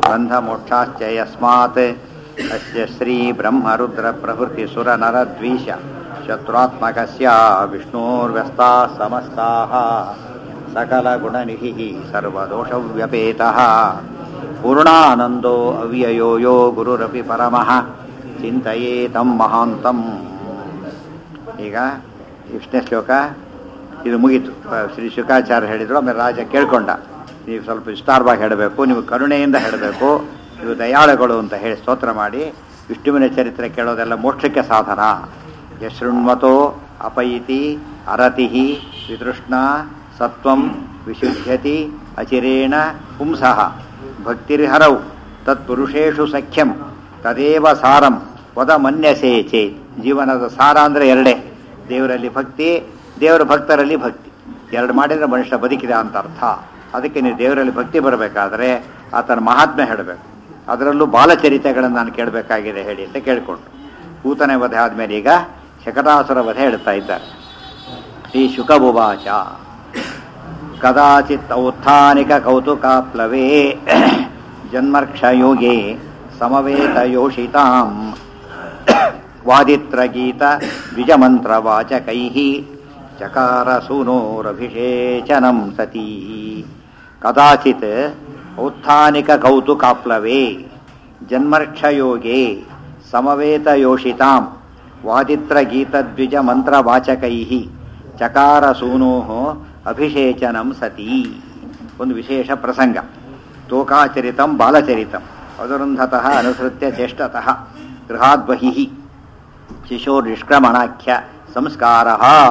ಬಂಧಮೋಕ್ಷಾಶ್ಚ ಯಸ್ಮಾತ್ ಅಸ್ಯ ಶ್ರೀ ಬ್ರಹ್ಮರುದ್ರ ಪ್ರಭೃತಿ ಸುರ ನರದ್ವೀಷ ಶತ್ರುತ್ಮಕಸ್ಯ ವಿಷ್ಣೋರ್ವ್ಯಸ್ತಾ ಸಮಸ್ತಾಃ ಸಕಲಗುಣನಿಧಿಃ ಸರ್ವದೋಷವ್ಯಪೇತಃ ಪೂರ್ಣಾನಂದೋ ಅವ್ಯಯೋ ಯೋ ಗುರುರಪಿ ಪರಮಃ ಚಿಂತಯೇತಂ ಮಹಾಂತಂ ಈಗ ಇಷ್ಟನೇ ಶ್ಲೋಕ ಇದು ಮುಗೀತು ಅಹ್ ಶ್ರೀ ಶುಕಾಚಾರ್ಯ ಹೇಳಿದ್ರು ಆಮೇಲೆ ರಾಜ ಕೇಳ್ಕೊಂಡ ನೀವು ಸ್ವಲ್ಪ ವಿಸ್ತಾರವಾಗಿ ಹೇಳಬೇಕು ನೀವು ಕರುಣೆಯಿಂದ ಹೇಳಬೇಕು ನೀವು ದಯಾಳುಗಳು ಅಂತ ಹೇಳಿ ಸ್ತೋತ್ರ ಮಾಡಿ ವಿಷ್ಣುವಿನ ಚರಿತ್ರೆ ಕೇಳೋದೆಲ್ಲ ಮೋಕ್ಷಕ್ಕೆ ಸಾಧನ ಯಶೃಣ್ವತೋ ಅಪಯಿತಿ ಅರತಿ ವಿತೃಷ್ಣ ಸತ್ವಂ ವಿಶುದ್ಧತಿ ಅಚಿರೇಣ ಪುಂಸಃ ಭಕ್ತಿರ್ಹರೌ ತತ್ಪುರುಷೇಷು ಸಖ್ಯಂ ತದೇವ ಸಾರಂ ವದ ಮನ್ಯಸೇ ಚೇತ್ ಜೀವನದ ಸಾರ ಅಂದರೆ ಎರಡೇ ದೇವರಲ್ಲಿ ಭಕ್ತಿ ದೇವರ ಭಕ್ತರಲ್ಲಿ ಭಕ್ತಿ ಎರಡು ಮಾಡಿದರೆ ಮನುಷ್ಯ ಬದುಕಿದ ಅಂತ ಅರ್ಥ ಅದಕ್ಕೆ ನೀವು ದೇವರಲ್ಲಿ ಭಕ್ತಿ ಬರಬೇಕಾದ್ರೆ ಆತನ ಮಹಾತ್ಮೆ ಹೇಳಬೇಕು ಅದರಲ್ಲೂ ಬಾಲಚರಿತೆಗಳನ್ನು ನಾನು ಕೇಳಬೇಕಾಗಿದೆ ಹೇಳಿ ಅಂತ ಕೇಳಿಕೊಂಡು ಕೂತನೆ ವಧೆ ಆದಮೇಲೆ ಈಗ ಶಕಟಾಸುರ ವಧೆ ಹೇಳ್ತಾ ಇದ್ದಾರೆ ಶ್ರೀ ಶುಕಬುವಾಚ ಕದಾಚಿತ್ ಔತ್ಥಾನಿಕ ಕೌತುಕಾಪ್ಲವೇ ಜನ್ಮರ್ಕ್ಷಯೋಗೆ ಸಮವೇತಯೋಷಿತಾಂ ವಾದಿತ್ರಗೀತ ದ್ವಿಜಮಂತ್ರವಾಚಕೈ ಚಕಾರ ಸೂನೋರಭಿಷೇಚನಂ ಸತೀ ಕದಾಚಿತ್ ಔತ್ಥಾನಿಕ ಕೌತುಕಾಪ್ಲವೇ ಜನ್ಮರ್ಕ್ಷಯೋಗೆ ಸಮವೇತಯೋಷಿತಾಂ ವಾದಿತ್ರಗೀತದ್ವಿಜಮಂತ್ರವಾಚಕೈ ಚಕಾರ ಸೂನೋ ಅಭಿಷೇಚನಂ ಸತೀ ಒಂದು ವಿಶೇಷ ಪ್ರಸಂಗ ತೋಕಾಚರಿತಂ ಬಾಲಚರಿತಂ ಅದರುಂಧತಃ ಅನುಸೃತ್ಯ ಚೇಷ್ಟತಃ ಗೃಹಾದ್ ಬಹಿಃ ಶಿಶೋರ್ನಿಷ್ಕ್ರಮಣಾಖ್ಯ ಸಂಸ್ಕಾರ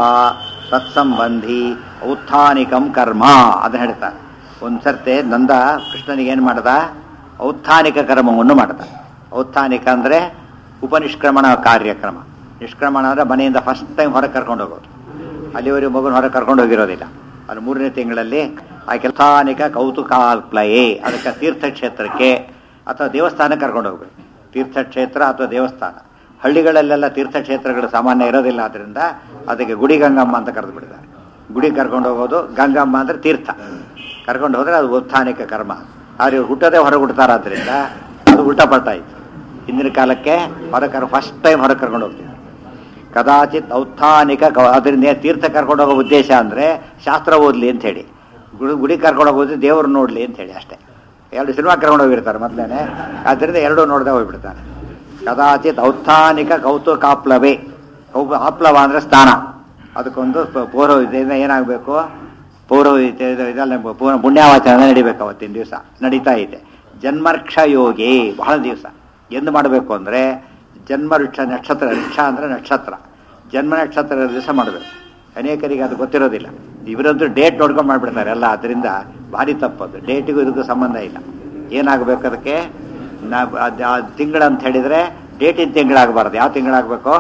ತತ್ಸಂಬಂಧಿ ಔತ್ಥಾನಿಕಂ ಕರ್ಮ ಅದನ್ನ ಹೇಳ್ತಾರೆ ಒಂದು ಸರ್ತೆ ನಂದ ಕೃಷ್ಣನಿಗೆ ಏನು ಮಾಡ್ದ ಔತ್ಥಾನಿಕ ಕರ್ಮವನ್ನು ಮಾಡ್ದ ಔತ್ಥಾನಿಕ ಅಂದರೆ ಉಪನಿಷ್ಕ್ರಮಣ ಕಾರ್ಯಕ್ರಮ ನಿಷ್ಕ್ರಮಣ ಅಂದರೆ ಮನೆಯಿಂದ ಫಸ್ಟ್ ಟೈಮ್ ಹೊರಗೆ ಕರ್ಕೊಂಡು ಹೋಗೋದು ಅಲ್ಲಿವರೆಗೂ ಮಗುನ ಹೊರಗೆ ಕರ್ಕೊಂಡು ಹೋಗಿರೋದಿಲ್ಲ ಅದು ಮೂರನೇ ತಿಂಗಳಲ್ಲಿ ಆ ಕೆಲಸಾನಿಕ ಕೌತುಕಾಲ್ಪ್ಲಯೇ ಅದಕ್ಕೆ ತೀರ್ಥಕ್ಷೇತ್ರಕ್ಕೆ ಅಥವಾ ದೇವಸ್ಥಾನಕ್ಕೆ ಕರ್ಕೊಂಡು ಹೋಗ್ಬೇಕು ತೀರ್ಥಕ್ಷೇತ್ರ ಅಥವಾ ದೇವಸ್ಥಾನ ಹಳ್ಳಿಗಳಲ್ಲೆಲ್ಲ ತೀರ್ಥಕ್ಷೇತ್ರಗಳು ಸಾಮಾನ್ಯ ಇರೋದಿಲ್ಲ ಆದ್ದರಿಂದ ಅದಕ್ಕೆ ಗುಡಿ ಗಂಗಮ್ಮ ಅಂತ ಕರೆದು ಬಿಡ್ತಾರೆ ಗುಡಿ ಕರ್ಕೊಂಡು ಹೋಗೋದು ಗಂಗಮ್ಮ ಅಂದರೆ ತೀರ್ಥ ಕರ್ಕೊಂಡು ಹೋದರೆ ಅದು ಉತ್ಥಾನಿಕ ಕರ್ಮ ಆದರೆ ಇವ್ರು ಹುಟ್ಟೋದೇ ಹೊರಗೆ ಹುಡ್ತಾರಾದ್ರಿಂದ ಅದು ಉಲ್ಟಾ ಪಲ್ಟಾ ಇತ್ತು ಹಿಂದಿನ ಕಾಲಕ್ಕೆ ಹೊರಗೆ ಕರ್ ಫಸ್ಟ್ ಟೈಮ್ ಹೊರಗೆ ಕರ್ಕೊಂಡು ಹೋಗ್ತಿದ್ರು ಕದಾಚಿತ್ ಔತ್ಥಾನಿಕ ಅದರಿಂದ ತೀರ್ಥ ಕರ್ಕೊಂಡು ಹೋಗೋ ಉದ್ದೇಶ ಅಂದರೆ ಶಾಸ್ತ್ರ ಓದಲಿ ಅಂತ ಹೇಳಿ ಗುಡಿ ಗುಡಿ ಕರ್ಕೊಂಡು ಹೋಗೋದು ದೇವ್ರು ನೋಡಲಿ ಅಂತ ಹೇಳಿ ಅಷ್ಟೇ ಎರಡು ಸಿನಿಮಾ ಕರ್ಕೊಂಡು ಹೋಗಿರ್ತಾರೆ ಮೊದಲೇನೆ ಆದ್ದರಿಂದ ಎರಡೂ ನೋಡದೆ ಹೋಗ್ಬಿಡ್ತಾನೆ ಕದಾಚಿತ್ ಔತ್ಥಾನಿಕ ಕೌತುಕಾಪ್ಲವೇ ಕೌ ಆಪ್ಲವ ಅಂದರೆ ಸ್ನಾನ ಅದಕ್ಕೊಂದು ಪೌರೋಹಿತ್ಯ ಏನಾಗಬೇಕು ಪೌರೋಹಿತ್ಯ ಇದೆಲ್ಲ ಪೂರ್ಣ ಪುಣ್ಯಾವಾಚರಣೆ ನಡಿಬೇಕು ಅವತ್ತಿನ ದಿವಸ ನಡೀತಾ ಇದೆ ಜನ್ಮರ್ಕ್ಷ ಯೋಗಿ ಬಹಳ ದಿವಸ ಎಂದು ಮಾಡಬೇಕು ಅಂದರೆ ಜನ್ಮ ವೃಕ್ಷ ನಕ್ಷತ್ರ ವೃಕ್ಷ ಅಂದರೆ ನಕ್ಷತ್ರ ಜನ್ಮ ನಕ್ಷತ್ರ ದಿವಸ ಮಾಡಬೇಕು ಅನೇಕರಿಗೆ ಅದು ಗೊತ್ತಿರೋದಿಲ್ಲ ಇವರಂತೂ ಡೇಟ್ ನೋಡ್ಕೊಂಡು ಮಾಡಿಬಿಡ್ತಾರೆ ಎಲ್ಲ ಅದರಿಂದ ಭಾರಿ ತಪ್ಪದು ಡೇಟಿಗೂ ಇದಕ್ಕೂ ಸಂಬಂಧ ಇಲ್ಲ ಏನಾಗಬೇಕು ಅದಕ್ಕೆ ನಾ ತಿಂಗಳು ಅಂತ ಹೇಳಿದರೆ ಡೇಟಿನ ತಿಂಗಳಾಗಬಾರ್ದು ಯಾವ ತಿಂಗಳಾಗಬೇಕು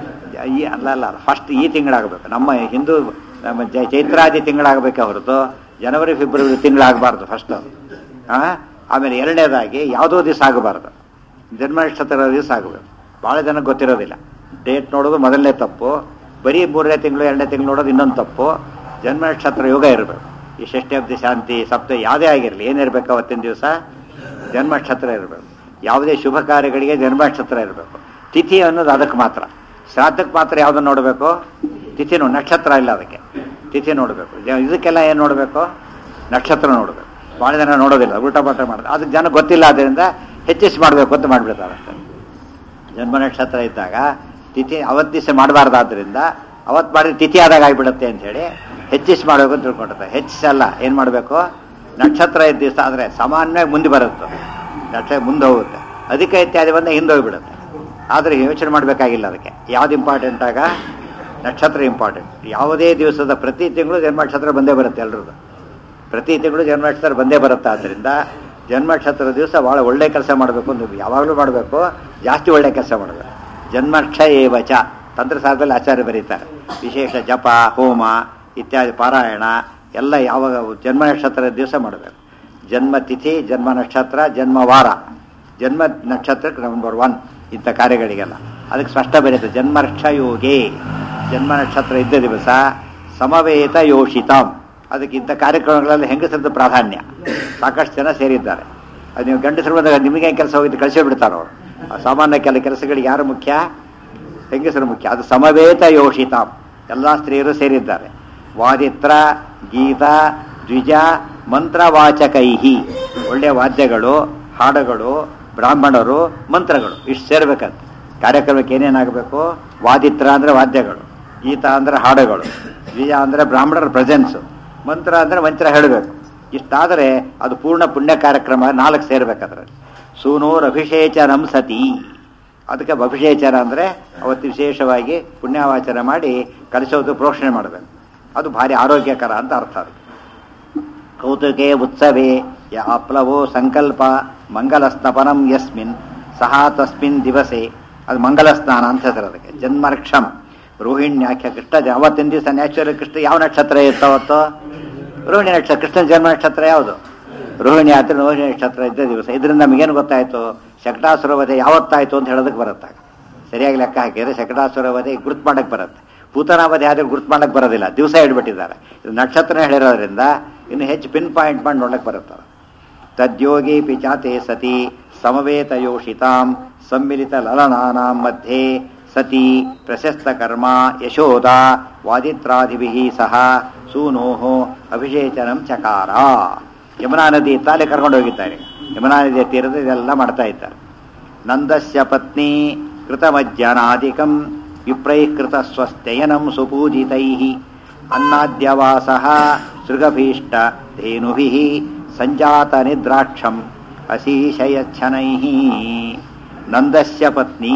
ಈ ಅಲ್ಲ ಅಲ್ಲ ಫಸ್ಟ್ ಈ ತಿಂಗಳಾಗಬೇಕು ನಮ್ಮ ಹಿಂದೂ ನಮ್ಮ ಚೈತ್ರಾದಿ ತಿಂಗಳಾಗಬೇಕೆ ಹೊರತು ಜನವರಿ ಫೆಬ್ರವರಿ ತಿಂಗಳಾಗಬಾರ್ದು ಫಸ್ಟ್ ಹಾಂ ಆಮೇಲೆ ಎರಡನೇದಾಗಿ ಯಾವುದೋ ದಿವಸ ಆಗಬಾರ್ದು ಜನ್ಮ ನಕ್ಷತ್ರ ದಿವಸ ಆಗಬೇಕು ಭಾಳ ಜನಕ್ಕೆ ಗೊತ್ತಿರೋದಿಲ್ಲ ಡೇಟ್ ನೋಡೋದು ಮೊದಲನೇ ತಪ್ಪು ಬರೀ ಮೂರನೇ ತಿಂಗಳು ಎರಡನೇ ತಿಂಗಳು ನೋಡೋದು ಇನ್ನೊಂದು ತಪ್ಪು ಜನ್ಮ ನಕ್ಷತ್ರ ಯೋಗ ಇರಬೇಕು ಈ ಷಷ್ಠಿ ಶಾಂತಿ ಸಪ್ತ ಯಾವುದೇ ಆಗಿರಲಿ ಏನಿರಬೇಕು ಅವತ್ತಿನ ದಿವಸ ಜನ್ಮ ನಕ್ಷತ್ರ ಇರಬೇಕು ಯಾವುದೇ ಶುಭ ಕಾರ್ಯಗಳಿಗೆ ಜನ್ಮ ನಕ್ಷತ್ರ ಇರಬೇಕು ತಿಥಿ ಅನ್ನೋದು ಅದಕ್ಕೆ ಮಾತ್ರ ಶ್ರಾದ್ದಕ್ಕೆ ಮಾತ್ರ ಯಾವುದನ್ನು ನೋಡಬೇಕು ತಿಥಿ ನೋಡಿ ನಕ್ಷತ್ರ ಇಲ್ಲ ಅದಕ್ಕೆ ತಿಥಿ ನೋಡಬೇಕು ಇದಕ್ಕೆಲ್ಲ ಏನು ನೋಡಬೇಕು ನಕ್ಷತ್ರ ನೋಡಬೇಕು ಭಾಳ ಜನ ನೋಡೋದಿಲ್ಲ ಉಲ್ಟಾ ಪಾಠ ಮಾಡೋದು ಅದಕ್ಕೆ ಜನ ಗೊತ್ತಿಲ್ಲ ಆದ್ದರಿಂದ ಹೆಚ್ಚಿಸಿ ಮಾಡಬೇಕು ಅಂತ ಮಾಡಿಬಿಡ್ತಾರೆ ಅಷ್ಟೇ ಜನ್ಮ ನಕ್ಷತ್ರ ಇದ್ದಾಗ ತಿಥಿ ಅವತ್ತು ದಿವಸ ಮಾಡಬಾರ್ದಾದ್ರಿಂದ ಅವತ್ತು ಮಾಡಿದ್ರೆ ತಿಥಿ ಆದಾಗ ಆಗಿಬಿಡುತ್ತೆ ಅಂಥೇಳಿ ಹೆಚ್ಚಿಸಿ ಮಾಡಬೇಕು ಅಂತ ತಿಳ್ಕೊಂಡಿರ್ತಾರೆ ಹೆಚ್ಚಿಸಲ್ಲ ಏನು ಮಾಡಬೇಕು ನಕ್ಷತ್ರ ಇದ್ದ ದಿವಸ ಆದರೆ ಸಾಮಾನ್ಯವಾಗಿ ಮುಂದೆ ಬರುತ್ತೆ ನಕ್ಷತ್ರ ಮುಂದೆ ಹೋಗುತ್ತೆ ಅದಕ್ಕೆ ಇತ್ಯಾದಿ ಬಂದ ಹಿಂದೆ ಹೋಗಿಬಿಡುತ್ತೆ ಆದರೆ ಯೋಚನೆ ಮಾಡಬೇಕಾಗಿಲ್ಲ ಅದಕ್ಕೆ ಯಾವ್ದು ಇಂಪಾರ್ಟೆಂಟ್ ಆಗ ನಕ್ಷತ್ರ ಇಂಪಾರ್ಟೆಂಟ್ ಯಾವುದೇ ದಿವಸದ ಪ್ರತಿ ತಿಂಗಳು ಜನ್ಮ ನಕ್ಷತ್ರ ಬಂದೇ ಬರುತ್ತೆ ಎಲ್ರದ್ದು ಪ್ರತಿ ತಿಂಗಳು ಜನ್ಮ ನಕ್ಷತ್ರ ಬಂದೇ ಬರುತ್ತೆ ಆದ್ದರಿಂದ ಜನ್ಮ ನಕ್ಷತ್ರ ದಿವಸ ಭಾಳ ಒಳ್ಳೆ ಕೆಲಸ ಮಾಡಬೇಕು ಅಂತ ಯಾವಾಗಲೂ ಮಾಡಬೇಕು ಜಾಸ್ತಿ ಒಳ್ಳೆ ಕೆಲಸ ಮಾಡಬೇಕು ಜನ್ಮಕ್ಷ ಏವಚ ತಂತ್ರಸಾರದಲ್ಲಿ ಆಚಾರ್ಯ ಬರೀತಾರೆ ವಿಶೇಷ ಜಪ ಹೋಮ ಇತ್ಯಾದಿ ಪಾರಾಯಣ ಎಲ್ಲ ಯಾವಾಗ ಜನ್ಮ ನಕ್ಷತ್ರ ದಿವಸ ಮಾಡಬೇಕು ಜನ್ಮ ತಿಥಿ ಜನ್ಮ ನಕ್ಷತ್ರ ಜನ್ಮ ವಾರ ಜನ್ಮ ನಕ್ಷತ್ರಕ್ಕೆ ನಂಬರ್ ಒನ್ ಇಂಥ ಕಾರ್ಯಗಳಿಗೆಲ್ಲ ಅದಕ್ಕೆ ಸ್ಪಷ್ಟ ಬರೀತೆ ಜನ್ಮರ್ಕ್ಷ ಯೋಗಿ ಜನ್ಮ ನಕ್ಷತ್ರ ಇದ್ದ ದಿವಸ ಸಮವೇತ ಯೋಷಿತಾಂ ಅದಕ್ಕೆ ಇಂಥ ಕಾರ್ಯಕ್ರಮಗಳಲ್ಲಿ ಹೆಂಗಸರದ್ದು ಪ್ರಾಧಾನ್ಯ ಸಾಕಷ್ಟು ಜನ ಸೇರಿದ್ದಾರೆ ಅದು ನೀವು ಗಂಡಸರು ಬಂದಾಗ ನಿಮಗೆ ಕೆಲಸ ಹೋಗಿದ್ದು ಕಳಿಸೇ ಬಿಡ್ತಾರೆ ಅವರು ಆ ಸಾಮಾನ್ಯ ಕೆಲ ಕೆಲಸಗಳಿಗೆ ಯಾರು ಮುಖ್ಯ ಹೆಂಗಸರು ಮುಖ್ಯ ಅದು ಸಮವೇತ ಯೋಷಿತ ಎಲ್ಲ ಸ್ತ್ರೀಯರು ಸೇರಿದ್ದಾರೆ ವಾದಿತ್ರ ಗೀತ ದ್ವಿಜ ಮಂತ್ರವಾಚಕೈಹಿ ಒಳ್ಳೆಯ ವಾದ್ಯಗಳು ಹಾಡುಗಳು ಬ್ರಾಹ್ಮಣರು ಮಂತ್ರಗಳು ಇಷ್ಟು ಸೇರ್ಬೇಕಂತ ಕಾರ್ಯಕ್ರಮಕ್ಕೆ ಏನೇನಾಗಬೇಕು ವಾದಿತ್ರ ಅಂದರೆ ವಾದ್ಯಗಳು ಗೀತ ಅಂದರೆ ಹಾಡುಗಳು ದ್ವಿಜ ಅಂದರೆ ಬ್ರಾಹ್ಮಣರ ಪ್ರೆಸೆನ್ಸು ಮಂತ್ರ ಅಂದರೆ ಮಂತ್ರ ಹೇಳಬೇಕು ಇಷ್ಟಾದರೆ ಅದು ಪೂರ್ಣ ಪುಣ್ಯ ಕಾರ್ಯಕ್ರಮ ನಾಲ್ಕು ಸೇರ್ಬೇಕಾದ್ರೆ ಸೂನೂರ್ ಅಭಿಷೇಚನಂ ಸತಿ ಅದಕ್ಕೆ ಅಭಿಷೇಚನ ಅಂದರೆ ಅವತ್ತು ವಿಶೇಷವಾಗಿ ಪುಣ್ಯವಾಚನ ಮಾಡಿ ಕಲಿಸೋದು ಪ್ರೋಷಣೆ ಮಾಡಬೇಕು ಅದು ಭಾರಿ ಆರೋಗ್ಯಕರ ಅಂತ ಅರ್ಥ ಅದು ಕೌತುಕೆ ಉತ್ಸವೇ ಯ ಅಪ್ಲವೋ ಸಂಕಲ್ಪ ಮಂಗಲಸ್ತಪನಂ ಯಸ್ಮಿನ್ ಸಹ ತಸ್ಮಿನ್ ದಿವಸೆ ಅದು ಮಂಗಲ ಸ್ನಾನ ಅಂತ ಹೆಸರು ಅದಕ್ಕೆ ಜನ್ಮರ್ಕ್ಷಮ ರೋಹಿಣ್ಯಾಖ್ಯ ಕೃಷ್ಣ ಜ- ಅವತ್ತಿನ ದಿವಸ ನ್ಯಾಚುರಲ್ ಕೃಷ್ಣ ಯಾವ ನಕ್ಷತ್ರ ಇತ್ತು ಅವತ್ತು ರೋಹಿಣಿ ನಕ್ಷತ್ರ ಕೃಷ್ಣನ ಜನ್ಮ ನಕ್ಷತ್ರ ಯಾವುದು ರೋಹಿಣಿ ಆತ್ರ ರೋಹಿಣಿ ನಕ್ಷತ್ರ ಇದ್ದ ದಿವಸ ಇದರಿಂದ ನಮಗೇನು ಗೊತ್ತಾಯ್ತು ಶಕಟಾಸುರ ವಧೆ ಯಾವತ್ತಾಯ್ತು ಅಂತ ಹೇಳೋದಕ್ಕೆ ಬರುತ್ತಾಗ ಸರಿಯಾಗಿ ಲೆಕ್ಕ ಹಾಕಿದ್ರೆ ಶಕಟಾಸುರ ವಧೆ ಗುರ್ತು ಮಾಡಕ್ಕೆ ಬರುತ್ತೆ ಪೂತನಾವಧಿ ಆದ್ರೆ ಗುರ್ತು ಮಾಡಕ್ಕೆ ಬರೋದಿಲ್ಲ ದಿವಸ ಇಡ್ಬಿಟ್ಟಿದ್ದಾರೆ ಇದು ನಕ್ಷತ್ರ ಹೇಳಿರೋದ್ರಿಂದ ಇನ್ನು ಹೆಚ್ಚು ಪಿನ್ ಪಾಯಿಂಟ್ ಮಾಡಿ ನೋಡಕ್ಕೆ ಬರುತ್ತದೆ ತದ್ಯೋಗಿ ಪಿಚಾತೆ ಸತಿ ಸಮವೇತಯೋಷಿತಾಂ ಸಮ್ಮಿಲಿತ ಲಲನಾನಾಂ ಮಧ್ಯೆ ಸತಿ ಪ್ರಶಸ್ತ ಕರ್ಮ ಯಶೋದ ವಾದಿತ್ರಾದಿಭಿ ಸಹ ಸೂನೋಃ ಅಭಿಷೇಚನಂ ಚಕಾರ ಯಮುನಾ ನದಿ ತಾಲೆ ಕರ್ಕೊಂಡು ಹೋಗಿದ್ದಾರೆ ಯಮುನಾ ನದಿಯ ತೀರದ ಇದೆಲ್ಲ ಮಾಡ್ತಾ ಇದ್ದಾರೆ ನಂದಸ್ಯ ಪತ್ನಿ ಕೃತಮಜ್ಜನಾದಿಕಂ ವಿಪ್ರೈಃ ಕೃತ ಸ್ವಸ್ಥಯನಂ ಸುಪೂಜಿತೈಃ ಅನ್ನಾದ್ಯವಾಸಃ ಸೃಗಭೀಷ್ಟ ಧೇನುಭಿಃ ಸಂಜಾತ ನಿದ್ರಾಕ್ಷಂ ಅಶೀಶಯಚ್ಛನೈಃ ನಂದಸ್ಯ ಪತ್ನಿ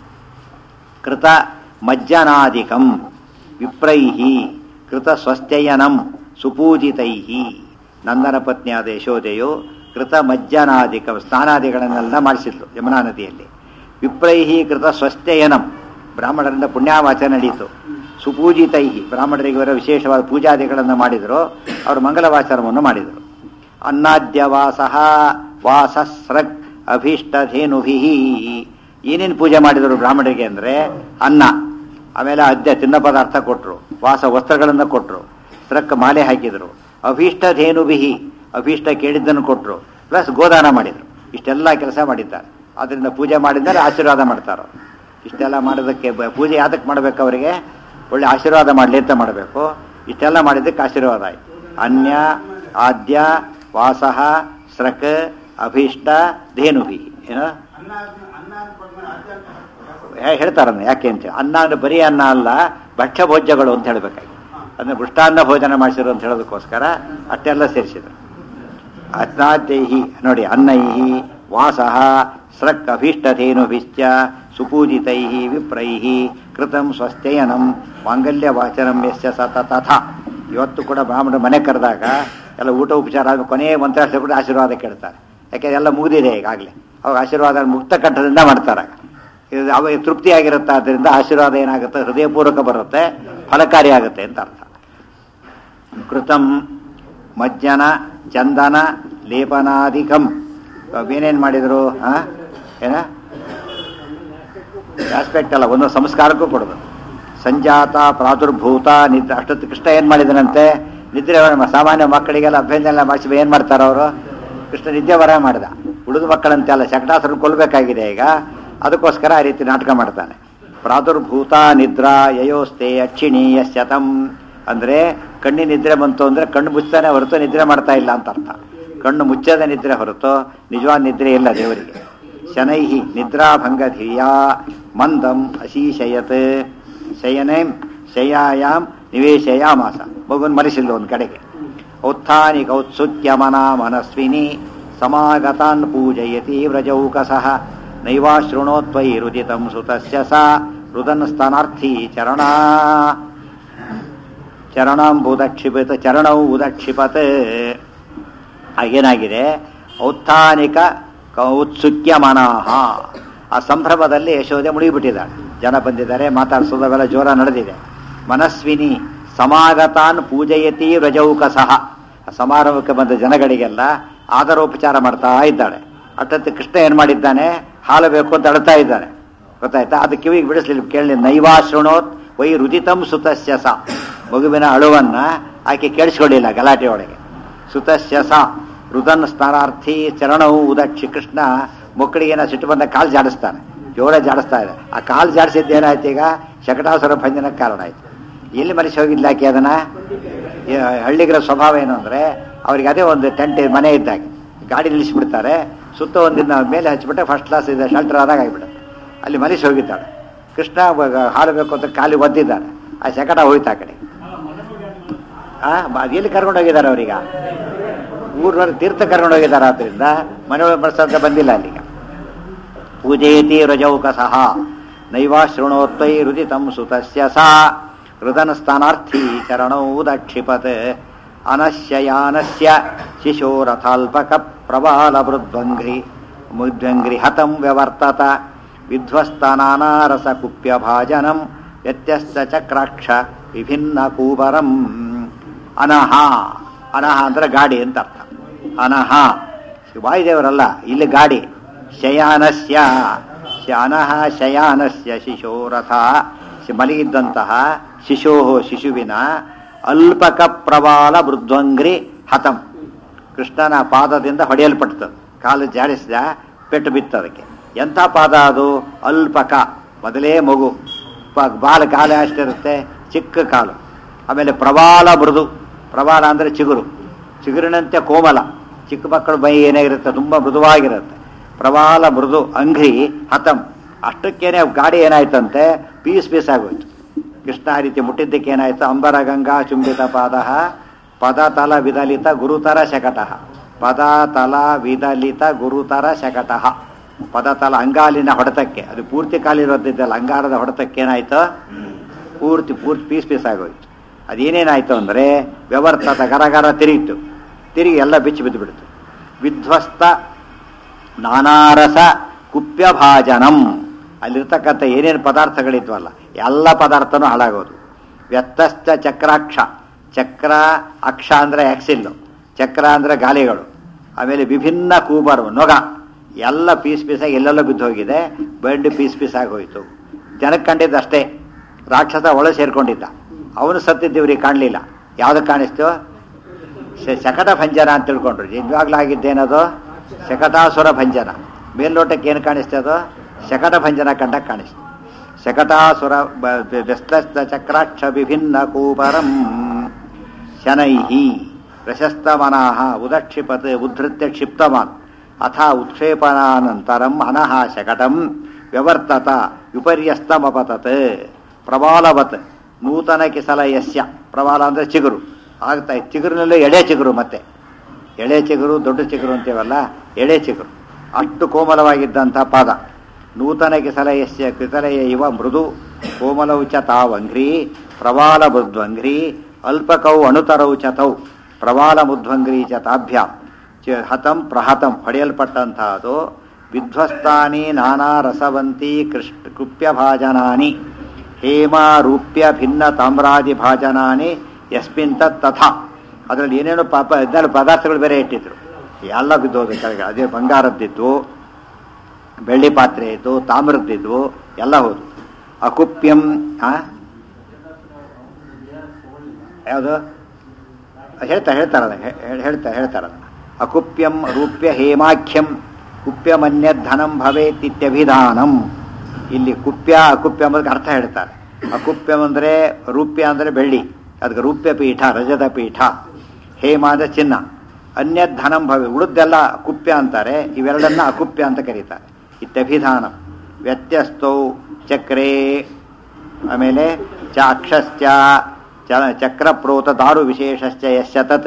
ಕೃತ ಮಜ್ಜನಾದಿಕಂ ವಿಪ್ರೈಃ ಕೃತ ಸ್ವಸ್ಥಯನಂ ಸುಪೂಜಿತೈಃ ನಂದನ ಪತ್ನಿಯಾದ ಯಶೋದೆಯು ಕೃತ ಮಜ್ಜನಾದಿಕ ಸ್ನಾನಾದಿಗಳನ್ನೆಲ್ಲ ಮಾಡಿಸಿದ್ಲು ಯಮುನಾ ನದಿಯಲ್ಲಿ ವಿಪ್ರೈಹಿ ಕೃತ ಸ್ವಸ್ಥಯನಂ ಬ್ರಾಹ್ಮಣರಿಂದ ಪುಣ್ಯಾವಾಚನ ನಡೆಯಿತು ಸುಪೂಜಿತೈಹಿ ಬ್ರಾಹ್ಮಣರಿಗೆ ಇವರ ವಿಶೇಷವಾದ ಪೂಜಾದಿಗಳನ್ನು ಮಾಡಿದರು ಅವರು ಮಂಗಲವಾಚನವನ್ನು ಮಾಡಿದರು ಅನ್ನಾದ್ಯವಾಸಃ ವಾಸಸ್ರಗ್ ಅಭೀಷ್ಟಧೇನುಭಿ ಏನೇನು ಪೂಜೆ ಮಾಡಿದರು ಬ್ರಾಹ್ಮಣರಿಗೆ ಅಂದರೆ ಅನ್ನ ಆಮೇಲೆ ಅದ್ಯ ತಿನ್ನ ಪದಾರ್ಥ ಕೊಟ್ಟರು ವಾಸ ವಸ್ತ್ರಗಳನ್ನು ಕೊಟ್ಟರು ಸ್ರಕ್ ಮಾಲೆ ಹಾಕಿದರು ಅಭೀಷ್ಟ ಧೇನುಭಿಹಿ ಅಭೀಷ್ಟ ಕೇಳಿದ್ದನ್ನು ಕೊಟ್ಟರು ಪ್ಲಸ್ ಗೋದಾನ ಮಾಡಿದರು ಇಷ್ಟೆಲ್ಲ ಕೆಲಸ ಮಾಡಿದ್ದಾರೆ ಅದರಿಂದ ಪೂಜೆ ಮಾಡಿದ್ದಾರೆ ಆಶೀರ್ವಾದ ಮಾಡ್ತಾರೆ ಇಷ್ಟೆಲ್ಲ ಮಾಡೋದಕ್ಕೆ ಬ- ಪೂಜೆ ಯಾತಕ್ಕೆ ಮಾಡಬೇಕು ಅವರಿಗೆ ಒಳ್ಳೆ ಆಶೀರ್ವಾದ ಮಾಡಲಿ ಅಂತ ಮಾಡಬೇಕು ಇಷ್ಟೆಲ್ಲ ಮಾಡಿದ್ದಕ್ಕೆ ಆಶೀರ್ವಾದ ಆಯ್ತು ಅನ್ಯ ಆದ್ಯ ವಾಸಃ ಸ್ರಕ್ ಅಭೀಷ್ಟ ಧೇನುಭಿ ಏನೋ ಹೇ- ಹೇಳ್ತಾರನ್ನ ಯಾಕೆ ಅಂತ ಅನ್ನ ಅಂದ್ರೆ ಬರೀ ಅನ್ನ ಅಲ್ಲ ಭಕ್ಷ್ಯ ಭೋಜ್ಯಗಳು ಅಂತ ಹೇಳ್ಬೇಕಾಗಿ ಅದನ್ನ ಮೃಷ್ಟಾನ್ನ ಭೋಜನ ಮಾಡಿಸಿರು ಅಂತ ಹೇಳೋದಕ್ಕೋಸ್ಕರ ಅಷ್ಟೆಲ್ಲ ಸೇರಿಸಿದ್ರು ಅತ್ನಾದ್ಯೈಹಿ ನೋಡಿ ಅನ್ನೈಹಿ ವಾಸಃ ಸ್ರಕ್ ಅಭೀಷ್ಟಧೇನುಭಿಶ್ಚ ಸುಪೂಜಿತೈಹಿ ವಿಪ್ರೈಹಿ ಕೃತಂ ಸ್ವಸ್ಥಯನಂ ಮಾಂಗಲ್ಯ ವಾಚನಂ ಯಸ್ಯ ಸತ ತಥಾ ಇವತ್ತು ಕೂಡ ಬ್ರಾಹ್ಮಣರು ಮನೆ ಕರೆದಾಗ ಎಲ್ಲ ಊಟ ಉಪಚಾರ ಆದ್ಮೇಲೆ ಕೊನೆಯ ಮಂತ್ರಾಕ್ಷರ ಕೂಡ ಆಶೀರ್ವಾದ ಕೇಳ್ತಾರೆ ಯಾಕೆ ಎಲ್ಲ ಮುಗಿದಿದೆ ಈಗಾಗಲೇ ಅವಾಗ ಆಶೀರ್ವಾದ ಮುಕ್ತ ಕಂಠದಿಂದ ಮಾಡ್ತಾರೆ ಇದು ಅವಾಗ ತೃಪ್ತಿ ಆಗಿರುತ್ತೆ ಆದ್ದರಿಂದ ಆಶೀರ್ವಾದ ಏನಾಗುತ್ತೆ ಹೃದಯಪೂರ್ವಕ ಬರುತ್ತೆ ಫಲಕಾರಿ ಆಗುತ್ತೆ ಅಂತ ಅರ್ಥ ಕೃತಂ ಮಜ್ಜನ ಚಂದನ ಲೇಪನಾಧಿಕಂ ಏನೇನು ಮಾಡಿದರು ಆ ಏನ ಆಸ್ಪೆಕ್ಟ್ ಅಲ್ಲ ಒಂದು ಸಂಸ್ಕಾರಕ್ಕೂ ಕೊಡೋದು ಸಂಜಾತ ಪ್ರಾದುರ್ಭೂತ ನಿದ್ರೆ ಅಷ್ಟೊತ್ತು ಕೃಷ್ಣ ಏನು ಮಾಡಿದನಂತೆ ನಿದ್ರೆ ಬರ- ಸಾಮಾನ್ಯ ಮಕ್ಕಳಿಗೆಲ್ಲ ಅಭ್ಯಂಜನ ಮಾಡಿಸಿ ಏನು ಮಾಡ್ತಾರೆ ಅವರು ಕೃಷ್ಣ ನಿದ್ದೆ ಬರ ಮಾಡಿದ ಉಳಿದ ಮಕ್ಕಳಂತೆ ಅಲ್ಲ ಶಕಟಾಸುರನ್ನು ಕೊಲ್ಲಬೇಕಾಗಿದೆ ಈಗ ಅದಕ್ಕೋಸ್ಕರ ಆ ರೀತಿ ನಾಟಕ ಮಾಡ್ತಾನೆ ಪ್ರಾದುರ್ಭೂತ ನಿದ್ರಾ ಯಯೋಸ್ತೆ ಅಕ್ಷಿಣಿ ಯಶತಂ ಅಂದ್ರೆ ಕಣ್ಣಿನ ನಿದ್ರೆ ಬಂತು ಅಂದ್ರೆ ಕಣ್ಣು ಮುಚ್ತಾನೆ ಹೊರತು ನಿದ್ರೆ ಮಾಡ್ತಾ ಇಲ್ಲ ಅಂತ ಅರ್ಥ ಕಣ್ಣು ಮುಚ್ಚದ ನಿದ್ರೆ ಹೊರತು ನಿಜವಾದ ನಿದ್ರೆ ಇಲ್ಲ ದೇವರಿಗೆ ಶನೈಹಿ ನಿದ್ರಾಭಂಗಧಿಯಾ ಮಂದಂ ಅಶೀಶಯತ್ ಶಯನೇಂ ಶಯಾಯಾಮ್ ನಿವೇಶಯಾಮಾಸ ಮಗುನ್ ಮರೆಸಿಲ್ಲ ಒಂದು ಕಡೆಗೆ ಔತ್ಥಾನಿ ಕೌತ್ಸುಕ್ಯಮನ ಮನಸ್ವಿನಿ ಸಮಾಗತಾನ್ ಪೂಜಯತಿ ವ್ರಜೌಕಸಃ ನೈವಾಶೃಣೋತ್ವೈ ರುದಿತಂ ಸುತಸ್ಯ ಸಾ ರುದನ್ ಸ್ತನಾರ್ಥಿ ಚರಣಾ ಚರಣಾಂಬುದಕ್ಷಿಪತ್ ಚರಣೌ ಉದಕ್ಷಿಪತ್ ಏನಾಗಿದೆ ಔತ್ಥಾನಿಕ ಔತ್ಸುಕ್ಯ ಮನಃ ಆ ಸಂಭ್ರಮದಲ್ಲಿ ಯಶೋದೆ ಮುಳುಗಿಬಿಟ್ಟಿದ್ದಾಳೆ ಜನ ಬಂದಿದ್ದಾರೆ ಮಾತಾಡಿಸೋದವೆಲ್ಲ ಜೋರ ನಡೆದಿದೆ ಮನಸ್ವಿನಿ ಸಮಾಗತಾನ್ ಪೂಜಯತಿ ರಜೌಕಸಃ ಆ ಸಮಾರಂಭಕ್ಕೆ ಬಂದ ಜನಗಳಿಗೆಲ್ಲ ಆದರೋಪಚಾರ ಮಾಡ್ತಾ ಇದ್ದಾಳೆ ಅಟ್ಟತ್ತು ಕೃಷ್ಣ ಏನು ಮಾಡಿದ್ದಾನೆ ಹಾಲು ಬೇಕು ಅಂತ ಅಳ್ತಾ ಇದ್ದಾನೆ ಗೊತ್ತಾಯ್ತಾ ಅದು ಕಿವಿಗೆ ಬಿಡಿಸ್ಲಿಲ್ಲ ಕೇಳಿ ನೈವಾ ಶೃಣೋತ್ ವೈ ರುದಿತಂ ಸುತಸ್ಯ ಸ ಮಗುವಿನ ಅಳುವನ್ನ ಆಕೆ ಕೇಳಿಸ್ಕೊಳ್ಳಿಲ್ಲ ಗಲಾಟೆ ಒಳಗೆ ಸುತಸ್ಯ ಸ ರುದನ್ ಸ್ನಾನಾರ್ಥಿ ಚರಣವು ಉದಕ್ಷಿ ಕೃಷ್ಣ ಮಕ್ಕಳಿಗೇನ ಸಿಟ್ಟು ಬಂದ ಕಾಲು ಜಾಡಿಸ್ತಾನೆ ಜೋಳ ಜಾಡಿಸ್ತಾ ಇದೆ ಆ ಕಾಲು ಜಾಡಿಸಿದ್ದು ಏನಾಯ್ತು ಈಗ ಶಕಟಾಸುರ ಭಂಜನಕ್ಕೆ ಕಾರಣ ಆಯ್ತು ಎಲ್ಲಿ ಮನಸ್ಸು ಹೋಗಿದ್ಲ ಆಕೆ ಅದನ್ನ ಈ ಹಳ್ಳಿಗರ ಸ್ವಭಾವ ಏನು ಅಂದ್ರೆ ಅವ್ರಿಗೆ ಅದೇ ಒಂದು ಟೆಂಟ್ ಮನೆ ಇದ್ದಾಗೆ ಗಾಡಿ ನಿಲ್ಲಿಸ್ಬಿಡ್ತಾರೆ ಸುತ್ತ ಒಂದಿನ ಮೇಲೆ ಹಚ್ಬಿಟ್ಟೆ ಫಸ್ಟ್ ಕ್ಲಾಸ್ ಇದೆ ಶೆಲ್ಟರ್ ಆದಾಗ ಆಗಿಬಿಡುತ್ತೆ ಅಲ್ಲಿ ಮನಸ್ಸು ಹೋಗಿದ್ದಾಳೆ ಕೃಷ್ಣ ವ- ಹಾಡಬೇಕು ಅಂತ ಖಾಲಿ ಒದ್ದಿದ್ದಾನೆ ಆ ಶಕಟ ಹೋಯ್ತು ಆ ಕಡೆ ಆ ಮ- ಎಲ್ಲಿ ಕರ್ಕೊಂಡು ಹೋಗಿದ್ದಾರೆ ಅವ್ರೀಗ ಊರ್ನವ್ರು ತೀರ್ಥ ಕರ್ಕೊಂಡು ಹೋಗಿದ್ದಾರೆ ಆದ್ರಿಂದ ಮನೆಯೊಳಗೆ ಬರ್ಸಂತ ಬಂದಿಲ್ಲ ಅಲ್ಲಿಗ ಪೂಜಯತಿ ರಜೌಕ ಸಹ ನೈವಾ ಶೃಣೋತ್ವೈ ರುದಿತಂ ಸುತಸ್ಯ ಸಾ ಹೃದನ ಸ್ಥಾನಾರ್ಥಿ ಚರಣೌ ದಕ್ಷಿಪತ್ ಅನಶ್ಯಯಾನಸ್ಯ ಶಿಶೋರಥಾಲ್ಪಕ ಪ್ರಬಾಲ ಮೃದ್ವಂಘ್ರಿ ಮುದ್ವಂಘ್ರಿ ಹತಂ ವ್ಯವರ್ತತ ವಿಧ್ವಸ್ತನಾನಾರಸ ಕುಪ್ಯ ಭಾಜನಂ ವ್ಯತ್ಯಸ್ತ ಚಕ್ರಾಕ್ಷ ವಿಭಿನ್ನ ಕೂಬರಂ ಅನಹ ಅನಹ ಅಂದ್ರೆ ಗಾಡಿ ಅಂತ ಅರ್ಥ ಅನಹ ವಾಯುದೇವರಲ್ಲ ಇಲ್ಲಿ ಗಾಡಿ ಶಯಾನಸ್ಯ ಶ- ಅನಹ ಶಯಾನಸ್ಯ ಶಿಶೋರಥ ಶಿ- ಮಲಗಿದ್ದಂತಹ ಶಿಶೋ ಶಿಶುವಿನ ಅಲ್ಪಕ ಪ್ರಬಾಲ ಮೃದ್ವಂಗ್ರಿ ಹತಂ ಕೃಷ್ಣನ ಪಾದದಿಂದ ಹೊಡೆಯಲ್ಪಡ್ತದೆ ಕಾಲು ಜಾಡಿಸಿದ ಪೆಟ್ಟು ಬಿತ್ತದಕ್ಕೆ ಎಂಥ ಪಾದ ಅದು ಅಲ್ಪಕ ಮೊದಲೇ ಮಗು ಪ- ಬಾಲ ಕಾಲು ಅಷ್ಟಿರುತ್ತೆ ಚಿಕ್ಕ ಕಾಲು ಆಮೇಲೆ ಪ್ರಬಾಲ ಮೃದು ಪ್ರಬಾಲ ಅಂದರೆ ಚಿಗುರು ಚಿಗುರಿನಂತೆ ಕೋಮಲ ಚಿಕ್ಕ ಮಕ್ಕಳ ಮೈ ಏನಾಗಿರುತ್ತೆ ತುಂಬ ಮೃದುವಾಗಿರುತ್ತೆ ಪ್ರಬಾಲ ಮೃದು ಅಂಘ್ರಿ ಹತಂ ಅಷ್ಟಕ್ಕೇನೆ ಗಾಡಿ ಏನಾಯ್ತಂತೆ ಪೀಸ್ ಪೀಸ್ ಆಗೋಯ್ತು ಕೃಷ್ಣ ಆ ರೀತಿ ಮುಟ್ಟಿದ್ದಕ್ಕೆ ಏನಾಯ್ತು ಅಂಬರ ಗಂಗಾ ಚುಂಬಿತ ಪಾದ ಪದತಲ ವಿದಲಿತ ಗುರುತರ ಶಕಟಃ ಪದತಲ ವಿದಲಿತ ಗುರುತರ ಶಕಟಃ ಪದತಲ ಅಂಗಾಲಿನ ಹೊಡೆತಕ್ಕೆ ಅದು ಪೂರ್ತಿ ಕಾಲಿರೋದಿದ್ದಲ್ಲ ಅಂಗಾರದ ಹೊಡೆತಕ್ಕೆ ಏನಾಯ್ತು ಪೂರ್ತಿ ಪೂರ್ತಿ ಪೀಸ್ ಪೀಸ್ ಆಗೋಯ್ತು ಅದೇನೇನಾಯ್ತು ಅಂದರೆ ವ್ಯವರ್ಥತ ಗರಗರ ತಿರುಗಿತು ತಿರುಗಿ ಎಲ್ಲ ಬಿಚ್ಚಿ ಬಿದ್ದು ಬಿಡ್ತು ವಿಧ್ವಸ್ತ ನಾನಾರಸ ಕುಪ್ಯ ಭಾಜನಂ ಅಲ್ಲಿರ್ತಕ್ಕಂಥ ಏನೇನು ಪದಾರ್ಥಗಳಿದ್ವಲ್ಲ ಎಲ್ಲ ಪದಾರ್ಥನೂ ಹಾಳಾಗೋದು ವ್ಯತ್ತಸ್ತ ಚಕ್ರಾಕ್ಷ ಚಕ್ರ ಅಕ್ಷ ಅಂದರೆ ಆಕ್ಸಿಲ್ಲು ಚಕ್ರ ಅಂದರೆ ಗಾಲಿಗಳು ಆಮೇಲೆ ವಿಭಿನ್ನ ಕೂಬರು ನೊಗ ಎಲ್ಲ ಪೀಸ್ ಪೀಸಾಗಿ ಎಲ್ಲೆಲ್ಲೋ ಬಿದ್ದು ಹೋಗಿದೆ ಬಂಡು ಪೀಸ್ ಪೀಸ್ ಆಗೋಯ್ತು ಜನಕ್ಕೆ ಕಂಡಿದ್ದಷ್ಟೇ ರಾಕ್ಷಸ ಒಳ ಸೇರ್ಕೊಂಡಿದ್ದ ಅವನು ಸತ್ತಿದ್ದೀವ್ರಿಗೆ ಕಾಣಲಿಲ್ಲ ಯಾವ್ದಕ್ಕೆ ಕಾಣಿಸ್ತು ಶ- ಶಕಟ ಭಂಜನ ಅಂತ ತಿಳ್ಕೊಂಡ್ರು ನಿಜವಾಗ್ಲೂ ಆಗಿದ್ದೇನದು ಶಕಟಾಸುರ ಭಂಜನ ಮೇಲ್ನೋಟಕ್ಕೆ ಏನು ಕಾಣಿಸ್ತೆ ಅದು ಶಕಟ ಭಂಜನ ಕಂಡಕ್ಕೆ ಕಾಣಿಸ್ತು ಶಕಟಾಸುರ ಬ- ಬ- ವ್ಯಸ್ತಸ್ತ ಚಕ್ರಾಕ್ಷ ವಿಭಿನ್ನ ಕೂಪರಂ ಶನೈಹಿ ಪ್ರಶಸ್ತಮನಾಹ ಉದಕ್ಷಿಪತ್ ಉದ್ಧೃತ್ಯ ಕ್ಷಿಪ್ತಮಾನ್ ಅಥ ಉತ್ಕ್ಷೇಪನಾನಂತರಂ ಅನಹ ಶಕಟಂ ವ್ಯವರ್ತತ ವಿಪರ್ಯಸ್ತಮಪತತ್ ಪ್ರಬಾಲವತ್ ನೂತನ ಕಿಸಲ ಯಸ್ಯ ಪ್ರಬಾಲ ಅಂದರೆ ಚಿಗುರು ಆಗ್ತಾ ಇತ್ತು ಚಿಗುರಿನಲ್ಲೂ ಎಳೆ ಚಿಗುರು ಮತ್ತೆ ಎಳೆ ಚಿಗುರು ದೊಡ್ಡ ಚಿಗುರು ಅಂತೀವಲ್ಲ ಎಳೆ ಚಿಗುರು ಅಷ್ಟು ಕೋಮಲವಾಗಿದ್ದಂಥ ಪಾದ ನೂತನ ಕಿಸಲಯಸ್ಯ ಕಿಸಲಯ ಇವ ಮೃದು ಕೋಮಲೌ ಚ ತಾವಂಘ್ರಿ ಪ್ರಬಾಲ ಮೃದ್ವಂಘ್ರಿ ಅಲ್ಪಕೌ ಅಣುತರೌ ಚ ತೌ ಪ್ರಬಾಲ ಮುದ್ವಂಘ್ರಿ ಚ ತಾಭ್ಯಾಂ ಚ ಹತಂ ಪ್ರಹತಂ ಹೊಡೆಯಲ್ಪಟ್ಟಂತಹದು ವಿಧ್ವಸ್ತಾನಿ ನಾನಾ ರಸವಂತಿ ಕೃಷ್ಣ ಕೃಪ್ಯಭಾಜನಾನಿ ಹೇಮ ರೂಪ್ಯ ಭಿನ್ನ ತಾಮ್ರಾದಿ ಭಾಜನಾನಿ ಯಸ್ಮಿನ್ ತತ್ ತಥಾ ಅದರಲ್ಲಿ ಏನೇನೋ ಪಾಪ ಹದಿನಾರು ಪದಾರ್ಥಗಳು ಬೇರೆ ಇಟ್ಟಿದ್ರು ಎಲ್ಲ ಬಿದ್ದೋದು ಕೆಳಗೆ ಅದೇ ಬಂಗಾರದ್ದಿದ್ದು ಬೆಳ್ಳಿ ಪಾತ್ರೆ ಇತ್ತು ತಾಮ್ರದ್ದಿದ್ವು ಎಲ್ಲ ಹೋದು ಅಕುಪ್ಯಂ ಆ ಯಾವುದು ಹೇಳ್ತಾ ಹೇಳ್ತಾರಲ್ಲ ಹೇ- ಹೇ- ಹೇಳ್ತಾ ಹೇಳ್ತಾರಲ್ಲ ಅಕುಪ್ಯಂ ರೂಪ್ಯ ಹೇಮಾಖ್ಯಂ ಕುಪ್ಯಮನ್ಯಧನಂ ಭವೇತ್ ಇತ್ಯಭಿಧಾನಂ ಇಲ್ಲಿ ಕುಪ್ಯ ಅಕುಪ್ಯ ಎಂಬುದಕ್ಕೆ ಅರ್ಥ ಹೇಳ್ತಾರೆ ಅಕುಪ್ಯಂ ಅಂದರೆ ರೂಪ್ಯ ಅಂದರೆ ಬೆಳ್ಳಿ ಅದಕ್ಕೆ ರೂಪ್ಯ ಪೀಠ ರಜದ ಪೀಠ ಹೇಮ ಅಂದರೆ ಚಿನ್ನ ಅನ್ಯಧನಂ ಭವೆ ಉಳಿದೆಲ್ಲ ಕುಪ್ಯ ಅಂತಾರೆ ಇವೆರಡನ್ನ ಅಕುಪ್ಯ ಅಂತ ಕರೀತಾರೆ ಇತ್ಯಭಿಧಾನಂ ವ್ಯತ್ಯಸ್ತೌ ಚಕ್ರೇ ಆಮೇಲೆ ಚ ಅಕ್ಷಶ್ಚ ಚ ಚಕ್ರಪ್ರೋತ ದಾರು ವಿಶೇಷಶ್ಚ ಯಶ್ಚ ತತ್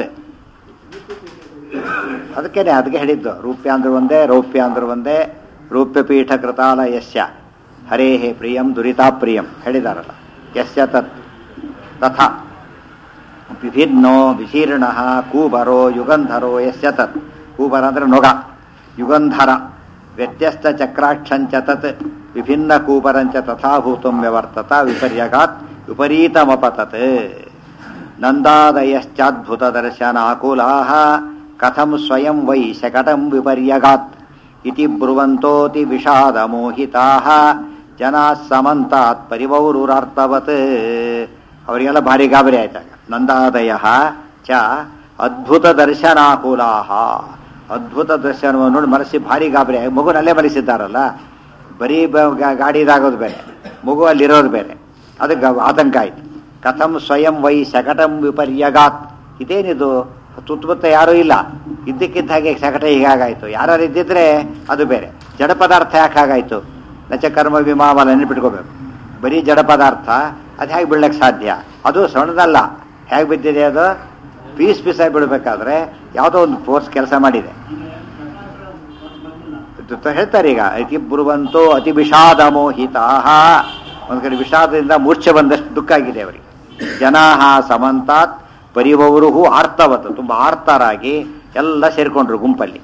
ಅದಕ್ಕೇನೆ ಅದಕ್ಕೆ ಹೇಳಿದ್ದು ರೂಪ್ಯ ಅಂದ್ರೆ ಒಂದೇ ರೌಪ್ಯ ಅಂದ್ರೆ ಒಂದೇ ರೂಪ್ಯ ಪೀಠ ಕೃತಾಲ ಯಶ್ಯ ಹರೇ ಹೇ ಪ್ರಿಯಂ ದುರಿತಾ ಪ್ರಿಯಂ ಹೇಳಿದಾರಲ್ಲ ಯಶ್ಯ ತತ್ ತಥಾ ವಿಭಿನ್ನೋ ವಿಶೀರ್ಣ ಕೂಬರೋ ಯುಗಂಧರೋ ಯಶ್ಯ ತತ್ ಕೂಬರ ಅಂದ್ರೆ ನೊಗ ಯುಗಂಧರ ವ್ಯತ್ಯಸ್ತ ಚಕ್ರಾಕ್ಷಂಚ ತತ್ ವಿಭಿನ್ನ ಕೂಬರಂಚ ತಥಾಭೂತಂ ವ್ಯವರ್ತತ ವಿಪರ್ಯಗಾತ್ ವಿಪರೀತಮಪತತ್ ನಂದಾದಯಶ್ಚಾದ್ಭುತ ದರ್ಶನಾಕುಲಾ ಕಥಂ ಸ್ವಯಂ ವೈ ಶಕಟಂ ವಿಪರ್ಯಗಾತ್ ಇತಿ ಬ್ರುವಂತೋತಿ ವಿಷಾದ ಮೋಹಿತಾ ಜನಾ ಸಮಂತಾತ್ ಪರಿವೌರುರಾರ್ಥವತ್ ಅವರಿಗೆಲ್ಲ ಭಾರಿ ಗಾಬರಿ ಆಯ್ತಾಗ ನಂದಾದಯ ಚ ಅದ್ಭುತ ದರ್ಶನಾಕುಲಾ ಅದ್ಭುತ ದೃಶ್ಯವನ್ನು ನೋಡಿ ಮನಸ್ಸಿ ಭಾರಿ ಗಾಬರಿ ಮಗುನಲ್ಲೇ ಮಲಗಿಸಿದ್ದಾರಲ್ಲ ಬರೀ ಬ- ಗಾ- ಗಾಡಿ ಇದಾಗೋದು ಬೇರೆ ಮಗು ಅಲ್ಲಿರೋದು ಬೇರೆ ಅದಕ್ಕೆ ಆತಂಕ ಆಯ್ತು ಕಥಂ ಸ್ವಯಂ ವೈ ಶಕಟಂ ವಿಪರ್ಯಗಾತ್ ಇದೇನಿದು ಸುತ್ತಮುತ್ತ ಯಾರೂ ಇಲ್ಲ ಇದ್ದಕ್ಕಿದ್ದ ಹಾಗೆ ಶಕಟ ಹೀಗಾಗಾಯ್ತು ಯಾರು ಇದ್ದಿದ್ರೆ ಅದು ಬೇರೆ ಜಡ ಪದಾರ್ಥ ಯಾಕೆ ಹಾಗಾಯ್ತು ನಚ ಕರ್ಮ ವಿಮಾಮಲ ನೆನಪಿಟ್ಕೋಬೇಕು ಬರೀ ಜಡ ಪದಾರ್ಥ ಅದು ಹೇಗೆ ಬೀಳಕ್ಕೆ ಸಾಧ್ಯ ಅದು ಸಣ್ಣದಲ್ಲ ಹೇಗೆ ಬಿದ್ದಿದೆ ಅದು ಪೀಸ್ ಪೀಸಾಗಿ ಬಿಡಬೇಕಾದ್ರೆ ಯಾವುದೋ ಒಂದು ಫೋರ್ಸ್ ಕೆಲಸ ಮಾಡಿದೆ ಇದು ತ- ಹೇಳ್ತಾರೆ ಈಗ ಅತಿ ಬ್ರುವಂತೋ ಅತಿ ವಿಷಾದ ಮೋಹಿತಾಹ ಒಂದು ಕಡೆ ವಿಷಾದದಿಂದ ಮೂರ್ಛೆ ಬಂದಷ್ಟು ದುಃಖ ಆಗಿದೆ ಅವರಿಗೆ ಜನಾಹ ಸಮಂತಾತ್ ಪರಿವವರು ಆರ್ತವತ್ತು ತುಂಬ ಆರ್ತರಾಗಿ ಎಲ್ಲ ಸೇರ್ಕೊಂಡ್ರು ಗುಂಪಲ್ಲಿ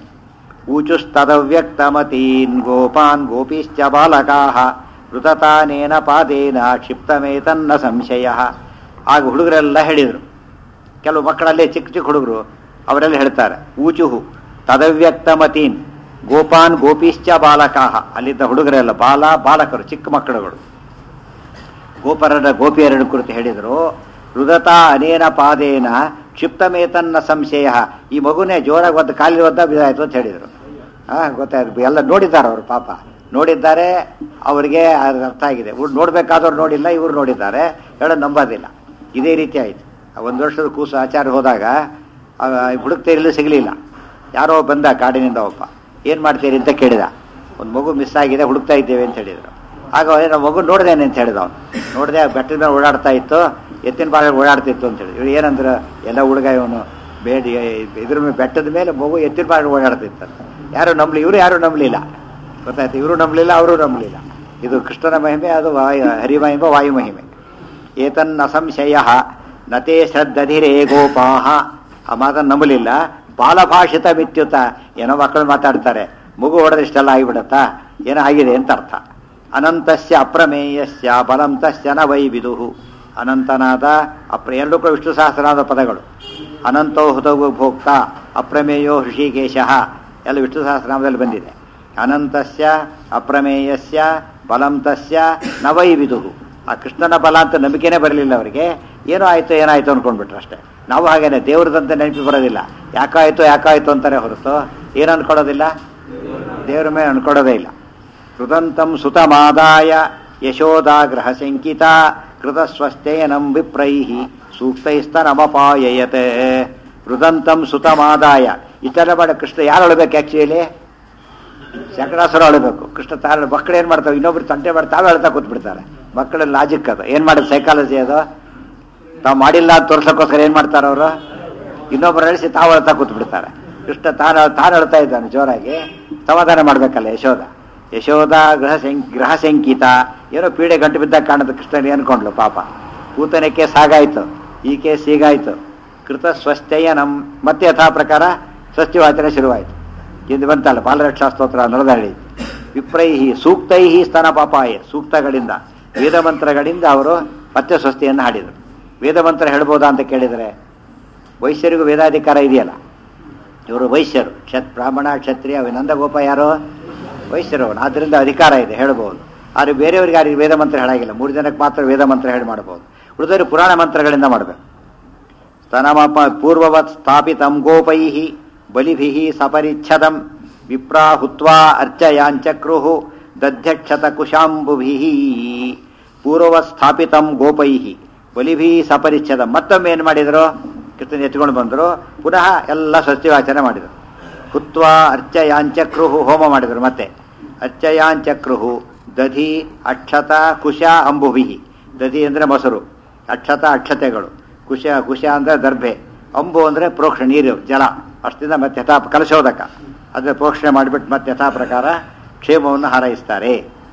ಊಚುಸ್ತದವ್ಯಕ್ತಮತೀನ್ ಗೋಪಾನ್ ಗೋಪೀಶ್ಚ ಬಾಲಕಾಹ ಋತತಾನೇನ ಪಾದೇನ ಕ್ಷಿಪ್ತಮೇತನ್ನ ಸಂಶಯ ಆಗ ಹುಡುಗರೆಲ್ಲ ಹೇಳಿದರು ಕೆಲವು ಮಕ್ಕಳಲ್ಲೇ ಚಿಕ್ಕ ಚಿಕ್ಕ ಹುಡುಗರು ಅವರೆಲ್ಲ ಹೇಳ್ತಾರೆ ಊಚುಹು ತದವ್ಯಕ್ತಮತೀನ್ ಗೋಪಾನ್ ಗೋಪೀಶ್ಚ ಬಾಲಕಾಹ ಅಲ್ಲಿದ್ದ ಹುಡುಗರೆಲ್ಲ ಬಾಲ ಬಾಲಕರು ಚಿಕ್ಕ ಮಕ್ಕಳುಗಳು ಗೋಪರರ ಗೋಪಿಯರನ್ನು ಕುರಿತು ಹೇಳಿದರು ರುದತ ಅನೇನ ಪಾದೇನ ಕ್ಷಿಪ್ತಮೇತನ್ನ ಸಂಶಯ ಈ ಮಗುನೇ ಜೋರಾಗಿ ಒದ್ದು ಕಾಲಿ ಒದ್ದ ಬಿದ್ದಾಯ್ತು ಅಂತ ಹೇಳಿದರು ಹಾ ಗೊತ್ತಾಯ್ತು ಎಲ್ಲ ನೋಡಿದ್ದಾರೆ ಅವರು ಪಾಪ ನೋಡಿದ್ದಾರೆ ಅವರಿಗೆ ಅದು ಅರ್ಥ ಆಗಿದೆ ಇವ್ರು ನೋಡ್ಬೇಕಾದವ್ರು ನೋಡಿಲ್ಲ ಇವ್ರು ನೋಡಿದ್ದಾರೆ ಹೇಳೋದು ನಂಬೋದಿಲ್ಲ ಇದೇ ರೀತಿ ಆಯ್ತು ಆ ಒಂದು ವರ್ಷದ ಕೂಸು ಆಚಾರ ಹೋದಾಗ ಹುಡುಕ್ತೀರಿಲ್ಲ ಸಿಗಲಿಲ್ಲ ಯಾರೋ ಬಂದ ಕಾಡಿನಿಂದ ಒಬ್ಬ ಏನು ಮಾಡ್ತೀರಿ ಅಂತ ಕೇಳಿದ ಒಂದು ಮಗು ಮಿಸ್ ಆಗಿದೆ ಹುಡುಕ್ತಾ ಇದ್ದೇವೆ ಅಂತ ಹೇಳಿದರು ಆಗ ಏನೋ ಮಗು ನೋಡ್ದೇನೆ ಅಂತ ಹೇಳಿದ ಅವನು ನೋಡಿದೆ ಬೆಟ್ಟದ ಮೇಲೆ ಓಡಾಡ್ತಾ ಇತ್ತು ಎತ್ತಿನ ಬಾಳ ಓಡಾಡ್ತಿತ್ತು ಅಂತ ಹೇಳಿ ಇವ್ರು ಏನಂದ್ರೆ ಎಲ್ಲ ಹುಡುಗ ಇವನು ಬೇಡಿ ಇದ್ರ ಮೇಲೆ ಬೆಟ್ಟದ ಮೇಲೆ ಮಗು ಎತ್ತಿನ ಬಾಳ ಓಡಾಡ್ತಿತ್ತು ಯಾರು ನಂಬಲಿ ಇವರು ಯಾರು ನಂಬಲಿಲ್ಲ ಗೊತ್ತಾಯ್ತು ಇವರು ನಂಬಲಿಲ್ಲ ಅವರು ನಂಬಲಿಲ್ಲ ಇದು ಕೃಷ್ಣನ ಮಹಿಮೆ ಅದು ವಾಯು ಹರಿಮಹಿಮೆ ವಾಯು ಮಹಿಮೆ ಏತನ್ನ ಸಂಶಯ ನತೇ ಶ್ರದ್ಧಧಿರೇ ಗೋಪಾಹ ಆ ಮಾತನ್ನು ನಂಬಲಿಲ್ಲ ಬಾಲಭಾಷಿತ ಮಿತ್ಯುತ ಏನೋ ಮಕ್ಕಳು ಮಾತಾಡ್ತಾರೆ ಮಗು ಹೊಡೆದಿಷ್ಟೆಲ್ಲ ಆಗಿಬಿಡತ್ತಾ ಏನೋ ಆಗಿದೆ ಅಂತ ಅರ್ಥ ಅನಂತಸ್ಯ ಅಪ್ರಮೇಯಸ್ಯ ಬಲಂ ತಸ್ಯ ನ ವೈ ವಿದುಹು ಅನಂತನಾದ ಅಪ್ರ ಎರಡೂ ಕೂಡ ವಿಷ್ಣು ಸಹಸ್ರನಾದ ಪದಗಳು ಅನಂತೋ ಹುತವು ಭೋಕ್ತ ಅಪ್ರಮೇಯೋ ಹೃಷಿಕೇಶ ಎಲ್ಲ ವಿಷ್ಣು ಸಹಸ್ರನಾಮದಲ್ಲಿ ಬಂದಿದೆ ಅನಂತಸ್ಯ ಅಪ್ರಮೇಯಸ್ಯ ಬಲಂ ತಸ್ಯ ನ ವೈ ವಿದುಹು ಆ ಕೃಷ್ಣನ ಬಲ ಅಂತ ನಂಬಿಕೆನೇ ಬರಲಿಲ್ಲ ಅವರಿಗೆ ಏನೋ ಆಯ್ತು ಏನಾಯ್ತು ಅನ್ಕೊಂಡ್ಬಿಟ್ರು ಅಷ್ಟೇ ನಾವು ಹಾಗೇನೆ ದೇವ್ರದಂತೆ ನೆನಪಿ ಬರೋದಿಲ್ಲ ಯಾಕಾಯ್ತು ಯಾಕಾಯ್ತು ಅಂತಾರೆ ಹೊರತು ಏನು ಅನ್ಕೊಳ್ಳೋದಿಲ್ಲ ದೇವ್ರ ಮೇಲೆ ಅನ್ಕೊಳ್ಳೋದೇ ಇಲ್ಲ ಕೃತಂತಂ ಸುತಮಾದಾಯ ಯಶೋದಾಗ್ರಹ ಶಂಕಿತ ಕೃತಸ್ವಸ್ಥೇನಂ ವಿಪ್ರೈಃ ಸೂಕ್ತೈಸ್ತನಮಪಾಯಯತೆ ಕೃತಂತಂ ಸುತಮಾದಾಯ ಇಷ್ಟೆಲ್ಲ ಮಾಡ ಕೃಷ್ಣ ಯಾರು ಅಳಬೇಕು ಆ್ಯಕ್ಚುಲಿ ಶಂಕರಾಸುರ ಅಳಬೇಕು ಕೃಷ್ಣ ತಾರ ಮಕ್ಕಳು ಏನು ಮಾಡ್ತಾವೆ ಇನ್ನೊಬ್ರು ತಂಟೆ ಮಾಡಿ ತಾವೇ ಅಳ್ತಾ ಕೂತ್ಬಿಡ್ತಾರೆ ಮಕ್ಕಳ ಲಾಜಿಕ್ ಅದು ಏನು ಮಾಡೋದು ಸೈಕಾಲಜಿ ಅದು ತಾವು ಮಾಡಿಲ್ಲ ಅಂತ ತೋರ್ಸೋಕ್ಕೋಸ್ಕರ ಏನು ಮಾಡ್ತಾರೆ ಅವರು ಇನ್ನೊಬ್ಬರು ಅಳಿಸಿ ತಾವು ಅಳ್ತಾ ಕೂತ್ಬಿಡ್ತಾರೆ ಕೃಷ್ಣ ತಾನು ತಾನು ಅಳ್ತಾ ಇದ್ದಾನೆ ಜೋರಾಗಿ ಸಮಾಧಾನ ಮಾಡಬೇಕಲ್ಲ ಯಶೋಧ ಯಶೋಧ ಗೃಹ ಶಂ ಗೃಹ ಶಂಕಿತ ಏನೋ ಪೀಡೆ ಗಂಟು ಬಿದ್ದಾಗ ಕಾಣುತ್ತೆ ಕೃಷ್ಣನ್ ಅನ್ಕೊಂಡ್ಲು ಪಾಪ ಕೂತನ ಕೇಸ್ ಹಾಗಾಯ್ತು ಈ ಕೇಸ್ ಹೀಗಾಯ್ತು ಕೃತ ಸ್ವಸ್ಥಯ ನಮ್ ಮತ್ತೆ ಯಥಾ ಪ್ರಕಾರ ಸ್ವಸ್ತಿವಾಚನೆ ಶುರುವಾಯಿತು ಇದು ಬಂತಲ್ಲ ಬಾಲರಕ್ಷಾ ಸ್ತೋತ್ರ ನಡೆದಾಡಿ ವಿಪ್ರೈಹಿ ಸೂಕ್ತೈಹಿ ಸ್ತನ ಪಾಪಾಯ ಸೂಕ್ತಗಳಿಂದ ವೇದ ಮಂತ್ರಗಳಿಂದ ಅವರು ಮತ್ತೆ ಸ್ವಸ್ತಿಯನ್ನು ಹಾಡಿದರು ವೇದ ಮಂತ್ರ ಹೇಳ್ಬೋದಾ ಅಂತ ಕೇಳಿದರೆ ವೈಶ್ಯರಿಗೂ ವೇದಾಧಿಕಾರ ಇದೆಯಲ್ಲ ಇವರು ವೈಶ್ಯರು ಕ್ಷತ್ ಬ್ರಾಹ್ಮಣ ಕ್ಷತ್ರಿಯ ನಂದಗೋಪ ಯಾರೋ ವೈಶ್ಯರು ಅವನು ಆದ್ದರಿಂದ ಅಧಿಕಾರ ಇದೆ ಹೇಳ್ಬೋದು ಆದರೆ ಬೇರೆಯವ್ರಿಗೆ ಯಾರಿಗೆ ವೇದ ಮಂತ್ರ ಹೇಳಾಗಿಲ್ಲ ಮೂರು ಜನಕ್ಕೆ ಮಾತ್ರ ವೇದ ಮಂತ್ರ ಹೇಳಿ ಮಾಡ್ಬೋದು ಉಳಿದವರು ಪುರಾಣ ಮಂತ್ರಗಳಿಂದ ಮಾಡಬೇಕು ಸ್ತನಮಪ ಪೂರ್ವವತ್ ಸ್ಥಾಪಿತಂ ಗೋಪೈ ಬಲಿಭಿ ಸಪರಿಚ್ಛದಂ ವಿಪ್ರಾ ಹುತ್ವಾ ಅರ್ಚಯಾಂಚಕ್ರು ದಧ್ಯಕ್ಷತ ಕುಶಾಂಬುಭಿ ಪೂರ್ವವತ್ ಸ್ಥಾಪಿತಂ ಗೋಪೈ ಬಲಿಭಿ ಸಪರಿಚ್ಛದಂ ಮತ್ತೊಮ್ಮೆ ಏನು ಮಾಡಿದರು ಕೃಷ್ಣನ ಎತ್ಕೊಂಡು ಬಂದರು ಪುನಃ ಎಲ್ಲ ಸ್ವಸ್ತಿವಾಚನೆ ಮಾಡಿದರು ಹುತ್ವಾ ಅರ್ಚಯಾಂಚಕ್ರು ಹೋಮ ಮಾಡಿದರು ಮತ್ತೆ ಅರ್ಚಯಾಂಚಕ್ರು ದಧಿ ಅಕ್ಷತ ಕುಶ ಅಂಬುಭಿ ದಧಿ ಅಂದರೆ ಮೊಸರು ಅಕ್ಷತ ಅಕ್ಷತೆಗಳು ಕುಶ ಕುಶ ಅಂದರೆ ದರ್ಭೆ ಅಂಬು ಅಂದರೆ ಪ್ರೋಕ್ಷ ನೀರು ಜಲ ಅಷ್ಟಿಂದ ಮತ್ತೆ ಯಥಾ ಕಲಶೋದಕ ಅದರ ಪ್ರೋಕ್ಷಣೆ ಮಾಡಿಬಿಟ್ಟು ಮತ್ತೆ ಯಥಾ ಪ್ರಕಾರ ಕ್ಷೇಮವನ್ನು ಹಾರೈಸ್ತಾರೆ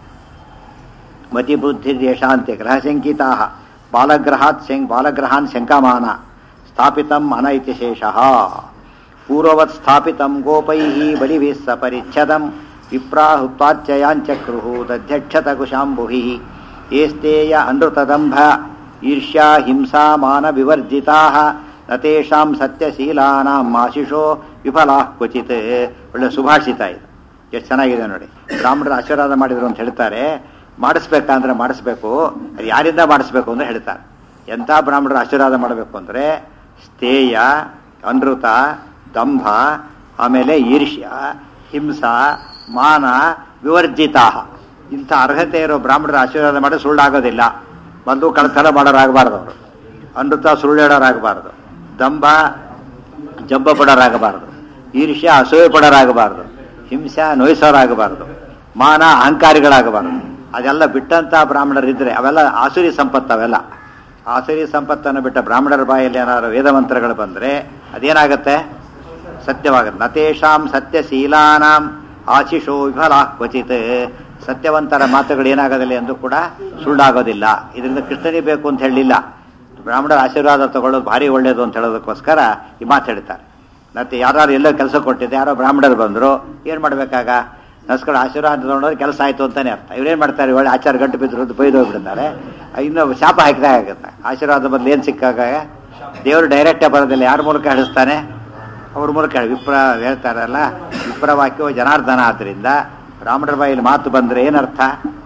ಮತಿಬುದ್ಧಿ ದೇಶಾಂತೆ ಗ್ರಹಶಂಕಿತಾ ಬಾಲಗ್ರಹಾತ್ ಶಂ ಬಾಲಗ್ರಹಾನ್ ಶಂಕಮಾನ ಸ್ಥಾಪಿತಂ ಅನ ಇತಿ ಶೇಷಃ ಪೂರ್ವವತ್ ಸ್ಥಾಪಿತಂ ಗೋಪೈ ಬಲಿಭಿಃ ಸಪರಿಚ್ಛದಂ ವಿಪ್ರಾಹುತ್ವಾಚ್ಯಯಾಂಚಕ್ರು ದಧ್ಯಕ್ಷತ ಕುಶಾಂಬುಹಿ ಏಸ್ತೇಯ ಅನೃತದಂಭ ಈರ್ಷ್ಯಾ ಹಿಂಸಾ ಮಾನ ವಿವರ್ಜಿತಾ ನತೇಷಾಂ ಸತ್ಯಶೀಲಾನಾಂ ಆಶಿಷೋ ವಿಫಲಾ ಕ್ವಚಿತ್ ಒಳ್ಳೆ ಸುಭಾಷಿತ ಇದು ಎಷ್ಟು ಚೆನ್ನಾಗಿದೆ ನೋಡಿ ಬ್ರಾಹ್ಮಣರು ಆಶೀರ್ವಾದ ಮಾಡಿದ್ರು ಅಂತ ಹೇಳ್ತಾರೆ ಮಾಡಿಸ್ಬೇಕಂದ್ರೆ ಮಾಡಿಸ್ಬೇಕು ಅದು ಯಾರಿಂದ ಮಾಡಿಸ್ಬೇಕು ಅಂತ ಹೇಳ್ತಾರೆ ಎಂಥ ಬ್ರಾಹ್ಮಣರು ಆಶೀರ್ವಾದ ಮಾಡಬೇಕು ಅಂದರೆ ಸ್ಥೇಯ ಅನೃತ ದಂಭ ಆಮೇಲೆ ಈರ್ಷ್ಯ ಹಿಂಸಾ ಮಾನ ವಿವರ್ಜಿತಾ ಇಂಥ ಅರ್ಹತೆ ಇರೋ ಬ್ರಾಹ್ಮಣರ ಆಶೀರ್ವಾದ ಮಾಡಿ ಸುಳ್ಳಾಗೋದಿಲ್ಲ ಬಂದು ಕಳ್ತನ ಮಾಡೋರಾಗಬಾರ್ದು ಅವರು ಅನೃತ ಸುಳ್ಳೇಳೋರಾಗಬಾರ್ದು ದಂಭ ಜಂಬ ಪಡೋರಾಗಬಾರ್ದು ಈರ್ಷ್ಯ ಅಸೂಯೆ ಪಡೋರಾಗಬಾರ್ದು ಹಿಂಸೆ ನೋಯಿಸೋರಾಗಬಾರ್ದು ಮಾನ ಅಹಂಕಾರಿಗಳಾಗಬಾರ್ದು ಅದೆಲ್ಲ ಬಿಟ್ಟಂತ ಬ್ರಾಹ್ಮಣರಿದ್ರೆ ಅವೆಲ್ಲ ಆಸುರಿ ಸಂಪತ್ತು ಅವೆಲ್ಲ ಆಸುರಿ ಸಂಪತ್ತನ್ನು ಬಿಟ್ಟ ಬ್ರಾಹ್ಮಣರ ಬಾಯಲ್ಲಿ ಏನಾದ್ರು ವೇದಮಂತ್ರಗಳು ಬಂದರೆ ಅದೇನಾಗತ್ತೆ ಸತ್ಯವಾಗುತ್ತೆ ನತೇಶಾಂ ಸತ್ಯಶೀಲಾನಾಂ ಆಶಿಷೋ ವಿಫಲ ಕ್ವಚಿತ್ ಸತ್ಯವಂತರ ಮಾತುಗಳು ಏನಾಗೋದಿಲ್ಲ ಎಂದು ಕೂಡ ಸುಳ್ಳಾಗೋದಿಲ್ಲ ಇದರಿಂದ ಕೃಷ್ಣನಿಗೆ ಬೇಕು ಅಂತ ಹೇಳಲಿಲ್ಲ ಬ್ರಾಹ್ಮಣರ ಆಶೀರ್ವಾದ ತಗೊಳ್ಳೋದು ಭಾರಿ ಒಳ್ಳೆಯದು ಅಂತ ಹೇಳೋದಕ್ಕೋಸ್ಕರ ಈ ಮಾತು ಹೇಳ್ತಾರೆ ಮತ್ತೆ ಯಾರು ಎಲ್ಲೋ ಕೆಲಸ ಕೊಟ್ಟಿದ್ದೆ ಯಾರೋ ಬ್ರಾಹ್ಮಣರು ಬಂದರು ಏನು ಮಾಡಬೇಕಾಗ ನಸ್ಕರ ಆಶೀರ್ವಾದ ತಗೊಂಡವ್ರು ಕೆಲಸ ಆಯಿತು ಅಂತಾನೆ ಅರ್ಥ ಇವ್ರೇನು ಮಾಡ್ತಾರೆ ಒಳ್ಳೆ ಆಚಾರ ಗಂಟು ಬಿದ್ದು ಬೈದು ಹೋಗ್ಬಿಡ್ತಾರೆ ಇನ್ನು ಶಾಪ ಹಾಕಿದಾಗ ಆಗುತ್ತೆ ಆಶೀರ್ವಾದ ಬದಲು ಏನು ಸಿಕ್ಕಾಗ ದೇವರು ಡೈರೆಕ್ಟೇ ಬರೋದಿಲ್ಲ ಯಾರ ಮೂಲಕ ಹೇಳಿಸ್ತಾನೆ ಅವ್ರ ಮೂಲಕ ಹೇಳಿ ವಿಪ್ರ ಹೇಳ್ತಾರಲ್ಲ ವಿಪ್ರ ವಾಕ್ಯವು ಜನಾರ್ದನ ಆದ್ದರಿಂದ ಬ್ರಾಹ್ಮಣರ ಬಾಯಲ್ಲಿ ಮಾತು ಬಂದರೆ ಏನರ್ಥ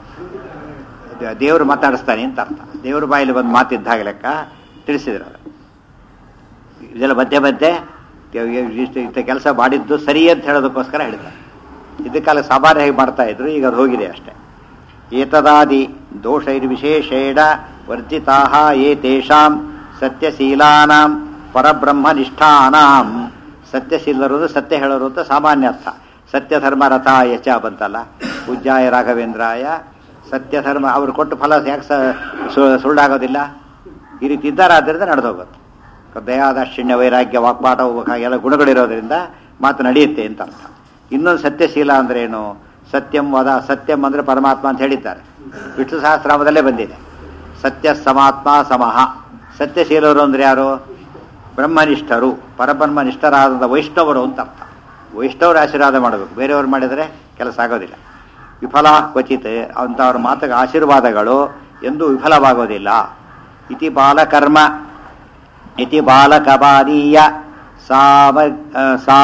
ದೇ- ದೇವರು ಮಾತಾಡಿಸ್ತಾನೆ ಅಂತ ಅರ್ಥ ದೇವ್ರ ಬಾಯಲ್ಲಿ ಬಂದು ಮಾತಿದ್ದಾಗ ಲೆಕ್ಕ ತಿಳಿಸಿದ್ರು ಅದು ಇದೆಲ್ಲ ಮಧ್ಯೆ ಮಧ್ಯೆ ಇಷ್ಟು ಇಂಥ ಕೆಲಸ ಮಾಡಿದ್ದು ಸರಿ ಅಂತ ಹೇಳೋದಕ್ಕೋಸ್ಕರ ಹೇಳಿದ್ದಾರೆ ಇದಕ್ಕಾಲ ಸಾಮಾನ್ಯ ಹೇಗೆ ಮಾಡ್ತಾ ಇದ್ರು ಈಗ ಅದು ಹೋಗಿದೆ ಅಷ್ಟೇ ಏತದಾದಿ ದೋಷೈರ್ವಿಶೇಷೇಣ ವರ್ಜಿತಾ ಯೇ ತೇಷಾಂ ಸತ್ಯಶೀಲಾನಾಂ ಪರಬ್ರಹ್ಮನಿಷ್ಠಾನಾಂ ಸತ್ಯಶೀಲರು ಸತ್ಯ ಹೇಳೋರು ಅಂತ ಸಾಮಾನ್ಯ ಅರ್ಥ ಸತ್ಯ ಧರ್ಮ ರಥ ಯಚ ಬಂತಲ್ಲ ಪೂಜ್ಯಾಯ ರಾಘವೇಂದ್ರಾಯ ಸತ್ಯ ಧರ್ಮ ಅವ್ರು ಕೊಟ್ಟು ಫಲ ಯಾಕೆ ಸ- ಸು- ಸುಳ್ಳಾಗೋದಿಲ್ಲ ಈ ರೀತಿ ಇದ್ದಾರಾದ್ರಿಂದ ನಡೆದೋಗುತ್ತೆ ದಯಾದಾಕ್ಷಿಣ್ಯ ವೈರಾಗ್ಯ ವಾಕ್ಪಾಠ ಎಲ್ಲ ಗುಣಗಳಿರೋದ್ರಿಂದ ಮಾತು ನಡೆಯುತ್ತೆ ಅಂತ ಅರ್ಥ ಇನ್ನೊಂದು ಸತ್ಯಶೀಲ ಅಂದ್ರೆ ಏನು ಸತ್ಯಂ ವದ ಸತ್ಯಂ ಅಂದ್ರೆ ಪರಮಾತ್ಮ ಅಂತ ಹೇಳಿದ್ದಾರೆ ವಿಷ್ಣು ಸಹಸ್ರಾಮದಲ್ಲೇ ಬಂದಿದೆ ಸತ್ಯ ಸಮಾತ್ಮ ಸಮಹ ಸತ್ಯಶೀಲರು ಅಂದ್ರೆ ಯಾರು ಬ್ರಹ್ಮನಿಷ್ಠರು ಪರಬ್ರಹ್ಮನಿಷ್ಠರಾದ ವೈಷ್ಣವರು ಅಂತ ಅರ್ಥ ವೈಷ್ಣವರು ಆಶೀರ್ವಾದ ಮಾಡಬೇಕು ಬೇರೆಯವರು ಮಾಡಿದರೆ ಕೆಲಸ ಆಗೋದಿಲ್ಲ ವಿಫಲ ಕ್ವಚಿತ್ ಅಂಥವ್ರ ಮಾತಿಗೆ ಆಶೀರ್ವಾದಗಳು ಎಂದೂ ವಿಫಲವಾಗೋದಿಲ್ಲ ಇತಿ ಬಾಲಕರ್ಮ ಇತಿ ಬಾಲಕಬಾದೀಯ ಸಾಮರ್ ಸಾ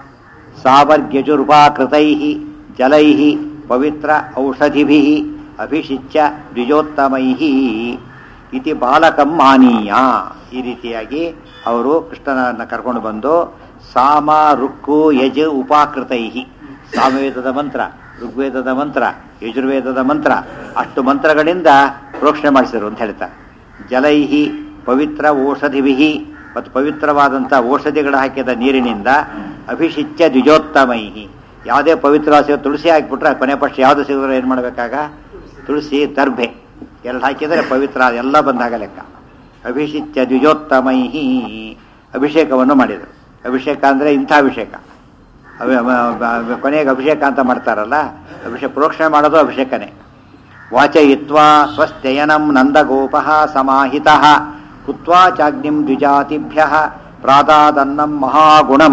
ಸಾವರ್ಗ್ಯಜುರ್ವಾಕೃತೈ ಜಲೈ ಪವಿತ್ರ ಔಷಧಿಭಿ ಅಭಿಷಿಚ್ಯ ದ್ವಿಜೋತ್ತಮೈ ಇತಿ ಬಾಲಕಂ ಮಾನೀಯ ಈ ರೀತಿಯಾಗಿ ಅವರು ಕೃಷ್ಣನನ್ನು ಕರ್ಕೊಂಡು ಬಂದು ಸಾಮ ರುಕ್ಕು ಯಜ ಉಪಾಕೃತೈ ಸಾಮವೇದದ ಮಂತ್ರ ಋಗ್ವೇದದ ಮಂತ್ರ ಯಜುರ್ವೇದದ ಮಂತ್ರ ಅಷ್ಟು ಮಂತ್ರಗಳಿಂದ ಪ್ರೋಕ್ಷಣೆ ಮಾಡಿಸಿದರು ಅಂತ ಹೇಳ್ತಾರೆ ಜಲೈಹಿ ಪವಿತ್ರ ಔಷಧಿಭಿ ಮತ್ತು ಪವಿತ್ರವಾದಂಥ ಔಷಧಿಗಳು ಹಾಕಿದ ನೀರಿನಿಂದ ಅಭಿಷಿಚ್ಯ ದ್ವಿಜೋತ್ತಮೈಹಿ ಯಾವುದೇ ಪವಿತ್ರ ಸಿಗ ತುಳಸಿ ಹಾಕಿಬಿಟ್ರೆ ಕೊನೆ ಪಕ್ಷ ಯಾವುದು ಸಿಗಿದ್ರೆ ಏನು ಮಾಡಬೇಕಾಗ ತುಳಸಿ ದರ್ಭೆ ಎರಡು ಹಾಕಿದರೆ ಪವಿತ್ರ ಎಲ್ಲ ಬಂದಾಗ ಲೆಕ್ಕ ಅಭಿಷಿಚ್ಯ ದ್ವಿಜೋತ್ತಮೈಹಿ ಅಭಿಷೇಕವನ್ನು ಮಾಡಿದರು ಅಭಿಷೇಕ ಅಂದರೆ ಇಂಥ ಅಭಿಷೇಕ ಅಭಿ- ಅಭ- ಅಭ- ಕೊನೆಗೆ ಅಭಿಷೇಕ ಅಂತ ಮಾಡ್ತಾರಲ್ಲ ಅಭಿಷೇಕ ಪ್ರೋಕ್ಷಣೆ ಮಾಡೋದು ಅಭಿಷೇಕನೇ ವಾಚಯಿತ್ವಾ ಸ್ವಸ್ಥಯನಂ ನಂದಗೋಪ ಸಮಾಹಿತ ಕುತ್ವಾ ಚಾಗ್ನಿಂ ದ್ವಿಜಾತಿಭ್ಯ ಪ್ರಾದಾದನ್ನಂ ಮಹಾಗುಣಂ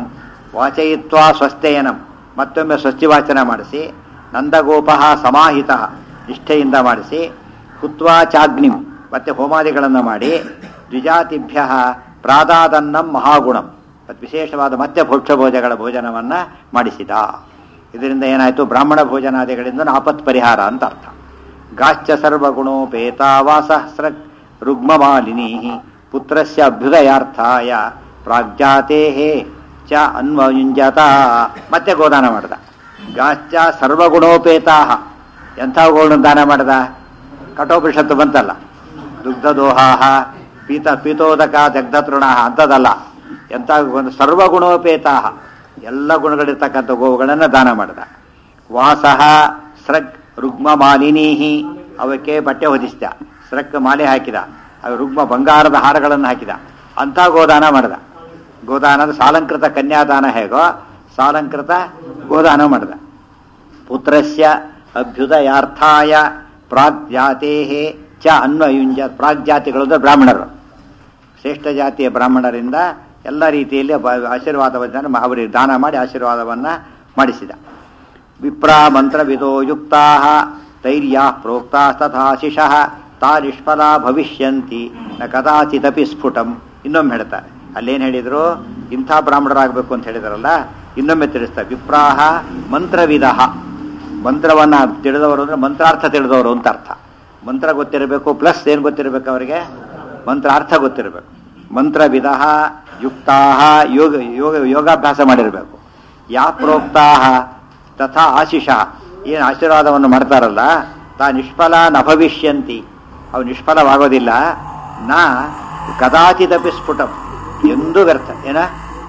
ವಾಚಯಿತ್ವಾ ಸ್ವಸ್ಥಯನಂ ಮತ್ತೊಮ್ಮೆ ಸ್ವಸ್ತಿವಾಚನ ಮಾಡಿಸಿ ನಂದಗೋಪ ಸಮಾಹಿತ ನಿಷ್ಠೆಯಿಂದ ಮಾಡಿಸಿ ಕುತ್ವಾ ಚಾಗ್ನಿಂ ಮತ್ತೆ ಹೋಮಾದಿಗಳನ್ನು ಮಾಡಿ ದ್ವಿಜಾತಿಭ್ಯ ಪ್ರಾದಾದನ್ನಂ ಮಹಾಗುಣಂ ಮತ್ತು ವಿಶೇಷವಾದ ಮತ್ತೆ ಭೋಕ್ಷಭೋಜಗಳ ಭೋಜನವನ್ನು ಮಾಡಿಸಿದ ಇದರಿಂದ ಏನಾಯಿತು ಬ್ರಾಹ್ಮಣ ಭೋಜನಾದಿಗಳಿಂದ ಆಪತ್ ಪರಿಹಾರ ಅಂತ ಅರ್ಥ ಗಾಶ್ಚ ಸರ್ವಗುಣೋಪೇತ ವಾಸಹಸ್ರ ರುಗ್ಮಮಾಲಿನಿ ಪುತ್ರಸ್ಯ ಅಭ್ಯುದಯಾರ್ಥಾಯ ಪ್ರಾಗ್ಜಾತೆ ಚ ಅನ್ವಯುಂಜತ ಮತ್ತೆ ಗೋದಾನ ಮಾಡ್ದ ಗಾಶ್ಚ ಸರ್ವಗುಣೋಪೇತಾ ಎಂಥವುಗಳನ್ನು ದಾನ ಮಾಡ್ದ ಕಠೋಪನಿಷತ್ತು ಬಂತಲ್ಲ ದುಗ್ಧದೋಹಾಹ ಪೀತ ಪೀತೋದಕ ದಗ್ಧತೃಣ ಅಂಥದ್ದಲ್ಲ ಎಂಥ ಒಂದು ಸರ್ವಗುಣೋಪೇತಾಹ ಎಲ್ಲ ಗುಣಗಳಿರ್ತಕ್ಕಂಥ ಗೋವುಗಳನ್ನು ದಾನ ಮಾಡಿದ ವಾಸಃ ಸ್ರಗ್ ರುಗ್ಮ ಮಾಲಿನೀಹಿ ಅವಕ್ಕೆ ಬಟ್ಟೆ ಹೊದಿಸಿದ ಸ್ರಕ್ ಮಾಲೆ ಹಾಕಿದ ಅವು ರುಗ್ಮ ಬಂಗಾರದ ಹಾರಗಳನ್ನು ಹಾಕಿದ ಅಂಥ ಗೋದಾನ ಮಾಡಿದ ಗೋದಾನದ ಸಾಲಂಕೃತ ಕನ್ಯಾದಾನ ಹೇಗೋ ಸಾಲಂಕೃತ ಗೋದಾನ ಮಾಡಿದ ಪುತ್ರಸ್ಯ ಅಭ್ಯುದಯಾರ್ಥಾಯ ಪ್ರಾಗ್ಜಾತೆ ಚ ಅನ್ವಯುಂಜ ಪ್ರಾಗ್ಜಾತಿಗಳು ಅಂದ್ರೆ ಬ್ರಾಹ್ಮಣರು ಶ್ರೇಷ್ಠ ಜಾತಿಯ ಬ್ರಾಹ್ಮಣರಿಂದ ಎಲ್ಲ ರೀತಿಯಲ್ಲಿ ಬ- ಆಶೀರ್ವಾದವನ್ನು ಮ- ಅವರಿಗೆ ದಾನ ಮಾಡಿ ಆಶೀರ್ವಾದವನ್ನು ಮಾಡಿಸಿದ ವಿಪ್ರ ಮಂತ್ರವಿದೋ ಯುಕ್ತಾ ತೈರ್ಯಾ ಪ್ರೋಕ್ತಾ ತಥಾಶಿಷಃ ತಾ ನಿಷ್ಫಲ ಭವಿಷ್ಯಂತಿ ನ ಕದಾಚಿದಪಿ ಸ್ಫುಟಂ ಇನ್ನೊಮ್ಮೆ ಹೇಳ್ತಾರೆ ಅಲ್ಲೇನು ಹೇಳಿದ್ರು ಇಂಥ ಬ್ರಾಹ್ಮಣರಾಗಬೇಕು ಅಂತ ಹೇಳಿದಾರಲ್ಲ ಇನ್ನೊಮ್ಮೆ ತಿಳಿಸ್ತಾರೆ ವಿಪ್ರಾಹ ಮಂತ್ರವಿಧ ಮಂತ್ರವನ್ನು ತಿಳಿದವರು ಅಂದರೆ ಮಂತ್ರಾರ್ಥ ತಿಳಿದವರು ಅಂತ ಅರ್ಥ ಮಂತ್ರ ಗೊತ್ತಿರಬೇಕು ಪ್ಲಸ್ ಏನು ಗೊತ್ತಿರಬೇಕು ಅವರಿಗೆ ಮಂತ್ರ ಅರ್ಥ ಗೊತ್ತಿರಬೇಕು ಮಂತ್ರವಿಧ ಯುಕ್ತಾ ಯೋಗ ಯೋಗ ಯೋಗಾಭ್ಯಾಸ ಮಾಡಿರಬೇಕು ಯಾ ಪ್ರೋಕ್ತಾ ತಥಾ ಆಶಿಷ ಏನು ಆಶೀರ್ವಾದವನ್ನು ಮಾಡ್ತಾರಲ್ಲ ತಾ ನಿಷ್ಫಲ ನ ಭವಿಷ್ಯಂತಿ ಅವು ನಿಷ್ಫಲವಾಗೋದಿಲ್ಲ ನಾ ಕದಾಚಿದಪಿ ಸ್ಫುಟಂ ಎಂದೂ ವ್ಯರ್ಥ ಏನ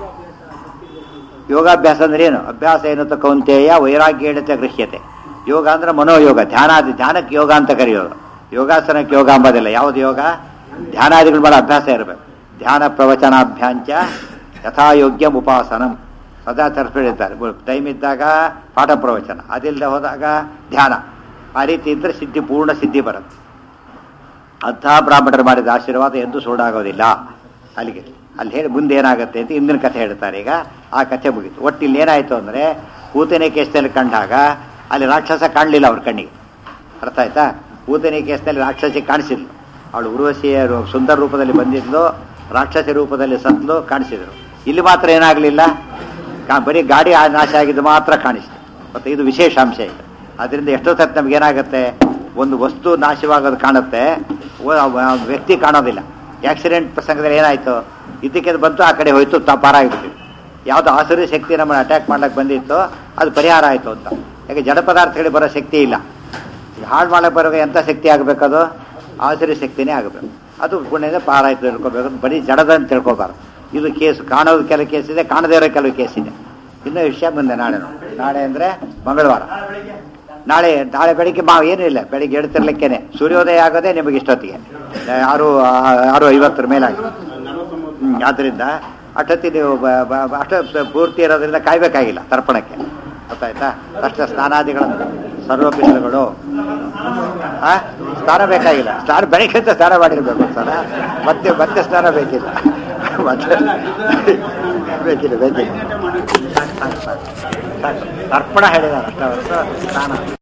ಯೋಗಾಭ್ಯಾಸ ಅಂದ್ರೆ ಏನು ಅಭ್ಯಾಸ ಏನು ಕೌಂತೆಯ ವೈರಾಗ್ಯ ಎಡತೆ ಗೃಹ್ಯತೆ ಯೋಗ ಅಂದ್ರೆ ಮನೋಯೋಗ ಧ್ಯಾನಾದಿ ಧ್ಯಾನಕ್ಕೆ ಯೋಗ ಅಂತ ಕರೆಯೋದು ಯೋಗಾಸನಕ್ಕೆ ಯೋಗ ಅಂಬೋದಿಲ್ಲ ಯಾವುದು ಯೋಗ ಧ್ಯಾನಾದಿಗಳು ಮಾಡೋ ಅಭ್ಯಾಸ ಇರಬೇಕು ಧ್ಯಾನ ಪ್ರವಚನಾಭ್ಯಾಂಚ ಯಥಾಯೋಗ್ಯ ಉಪಾಸನಂ ಸದಾ ತರಿಸ್ಬಿಟ್ಟಿರ್ತಾರೆ ಟೈಮ್ ಇದ್ದಾಗ ಪಾಠ ಪ್ರವಚನ ಅದಿಲ್ಲದೆ ಹೋದಾಗ ಧ್ಯಾನ ಆ ರೀತಿ ಇದ್ದರೆ ಸಿದ್ಧಿ ಪೂರ್ಣ ಸಿದ್ಧಿ ಬರುತ್ತೆ ಅಂಥ ಬ್ರಾಹ್ಮಣರು ಮಾಡಿದ ಆಶೀರ್ವಾದ ಎಂದೂ ಸುಳ್ಳಾಗೋದಿಲ್ಲ ಅಲ್ಲಿಗೆ ಅಲ್ಲಿ ಹೇಳಿ ಮುಂದೆ ಏನಾಗುತ್ತೆ ಅಂತ ಇಂದಿನ ಕಥೆ ಹೇಳ್ತಾರೆ ಈಗ ಆ ಕಥೆ ಮುಗೀತು ಒಟ್ಟು ಇಲ್ಲಿ ಏನಾಯಿತು ಅಂದರೆ ಪೂತನೆ ಕೇಸದಲ್ಲಿ ಕಂಡಾಗ ಅಲ್ಲಿ ರಾಕ್ಷಸ ಕಾಣಲಿಲ್ಲ ಅವ್ರ ಕಣ್ಣಿಗೆ ಅರ್ಥ ಆಯ್ತಾ ಪೂತನೆ ಕೇಸದಲ್ಲಿ ರಾಕ್ಷಸಿ ಕಾಣಿಸಿದ್ಲು ಅವಳು ಉರ್ವಶಿಯ ರೂ- ಸುಂದರ ರೂಪದಲ್ಲಿ ಬಂದಿದ್ಲು ರಾಕ್ಷಸಿ ರೂಪದಲ್ಲಿ ಸತ್ಲು ಕಾಣಿಸಿದ್ರು ಇಲ್ಲಿ ಮಾತ್ರ ಏನಾಗಲಿಲ್ಲ ಕಾ ಬರೀ ಗಾಡಿ ಆ ನಾಶ ಆಗಿದ್ದು ಮಾತ್ರ ಕಾಣಿಸ್ತು ಮತ್ತು ಇದು ವಿಶೇಷ ಅಂಶ ಇದು ಅದರಿಂದ ಎಷ್ಟೋ ಸತ್ ನಮ್ಗೆ ಏನಾಗುತ್ತೆ ಒಂದು ವಸ್ತು ನಾಶವಾಗೋದು ಕಾಣುತ್ತೆ ಒ- ಆ ವ್ಯಕ್ತಿ ಕಾಣೋದಿಲ್ಲ ಆಕ್ಸಿಡೆಂಟ್ ಪ್ರಸಂಗದಲ್ಲಿ ಏನಾಯಿತು ಇದಕ್ಕೆ ಬಂತು ಆ ಕಡೆ ಹೋಯ್ತು ತಾ ಪಾರಾಗಿಬಿಟ್ಟಿವಿ ಯಾವುದು ಆಸುರಿ ಶಕ್ತಿ ನಮ್ಮನ್ನು ಅಟ್ಯಾಕ್ ಮಾಡ್ಲಿಕ್ಕೆ ಬಂದಿತ್ತು ಅದು ಪರಿಹಾರ ಆಯಿತು ಅಂತ ಯಾಕೆ ಜಡ ಪದಾರ್ಥಗಳಿಗೆ ಬರೋ ಶಕ್ತಿ ಇಲ್ಲ ಈಗ ಹಾಳು ಮಾಡಕ್ಕೆ ಬರೋ ಎಂಥ ಶಕ್ತಿ ಆಗಬೇಕದು ಆಸುರಿ ಶಕ್ತಿನೇ ಆಗಬೇಕು ಅದು ಪುಣ್ಯದ ಪಾರಾಯ್ತು ತಿಳ್ಕೊಬೇಕು ಬರೀ ಜಡದಂತ ತಿಳ್ಕೊಬಾರ್ದು ಇದು ಕೇಸು ಕಾಣೋದು ಕೆಲವು ಕೇಸ್ ಇದೆ ಕಾಣದೇ ಇರೋ ಕೆಲವು ಕೇಸ್ ಇದೆ ಇನ್ನೂ ವಿಷಯ ಮುಂದೆ ನಾಳೆ ನೋಡಿ ನಾಳೆ ಅಂದರೆ ಮಂಗಳವಾರ ನಾಳೆ ನಾಳೆ ಬೆಳಿಗ್ಗೆ ಮಾವು ಏನೂ ಇಲ್ಲ ಬೆಳಿಗ್ಗೆ ಎಡ್ತಿರ್ಲಿಕ್ಕೇನೆ ಸೂರ್ಯೋದಯ ಆಗೋದೇ ನಿಮಗೆ ಇಷ್ಟೊತ್ತಿಗೆ ಆರು ಆರು ಐವತ್ತರ ಮೇಲಾಗಿ ಹ್ಮ್, ಆದ್ದರಿಂದ ಅಷ್ಟೊತ್ತಿ ನೀವು ಬ- ಬ- ಬ- ಅಷ್ಟ ಪೂರ್ತಿ ಇರೋದ್ರಿಂದ ಕಾಯ್ಬೇಕಾಗಿಲ್ಲ ತರ್ಪಣಕ್ಕೆ ಗೊತ್ತಾಯ್ತಾ ತಕ್ಷಣ ಸ್ನಾನಾದಿಗಳನ್ನು ಸರ್ವಪಿಷ್ಟಗಳು ಆ ಸ್ನಾನ ಬೇಕಾಗಿಲ್ಲ ಸ್ನಾನ ಬೆಳಿಗ್ಗೆ ಅಂತ ಸ್ನಾನ ಮಾಡಿರ್ಬೇಕು ಸರ ಮತ್ತೆ ಮತ್ತೆ ಸ್ನಾನ ಬೇಕಿಲ್ಲ ಮತ್ತೆ ಬೇಕಿಲ್ಲ ಬೇಕಿಲ್ಲ ಸಾಕು, ಸಾಕು. ಸಾಕು. ತರ್ಪಣ ಹೇಳಿದಾರೆ ಅಷ್ಟೇ ಹೊರತು ಸ್ನಾನ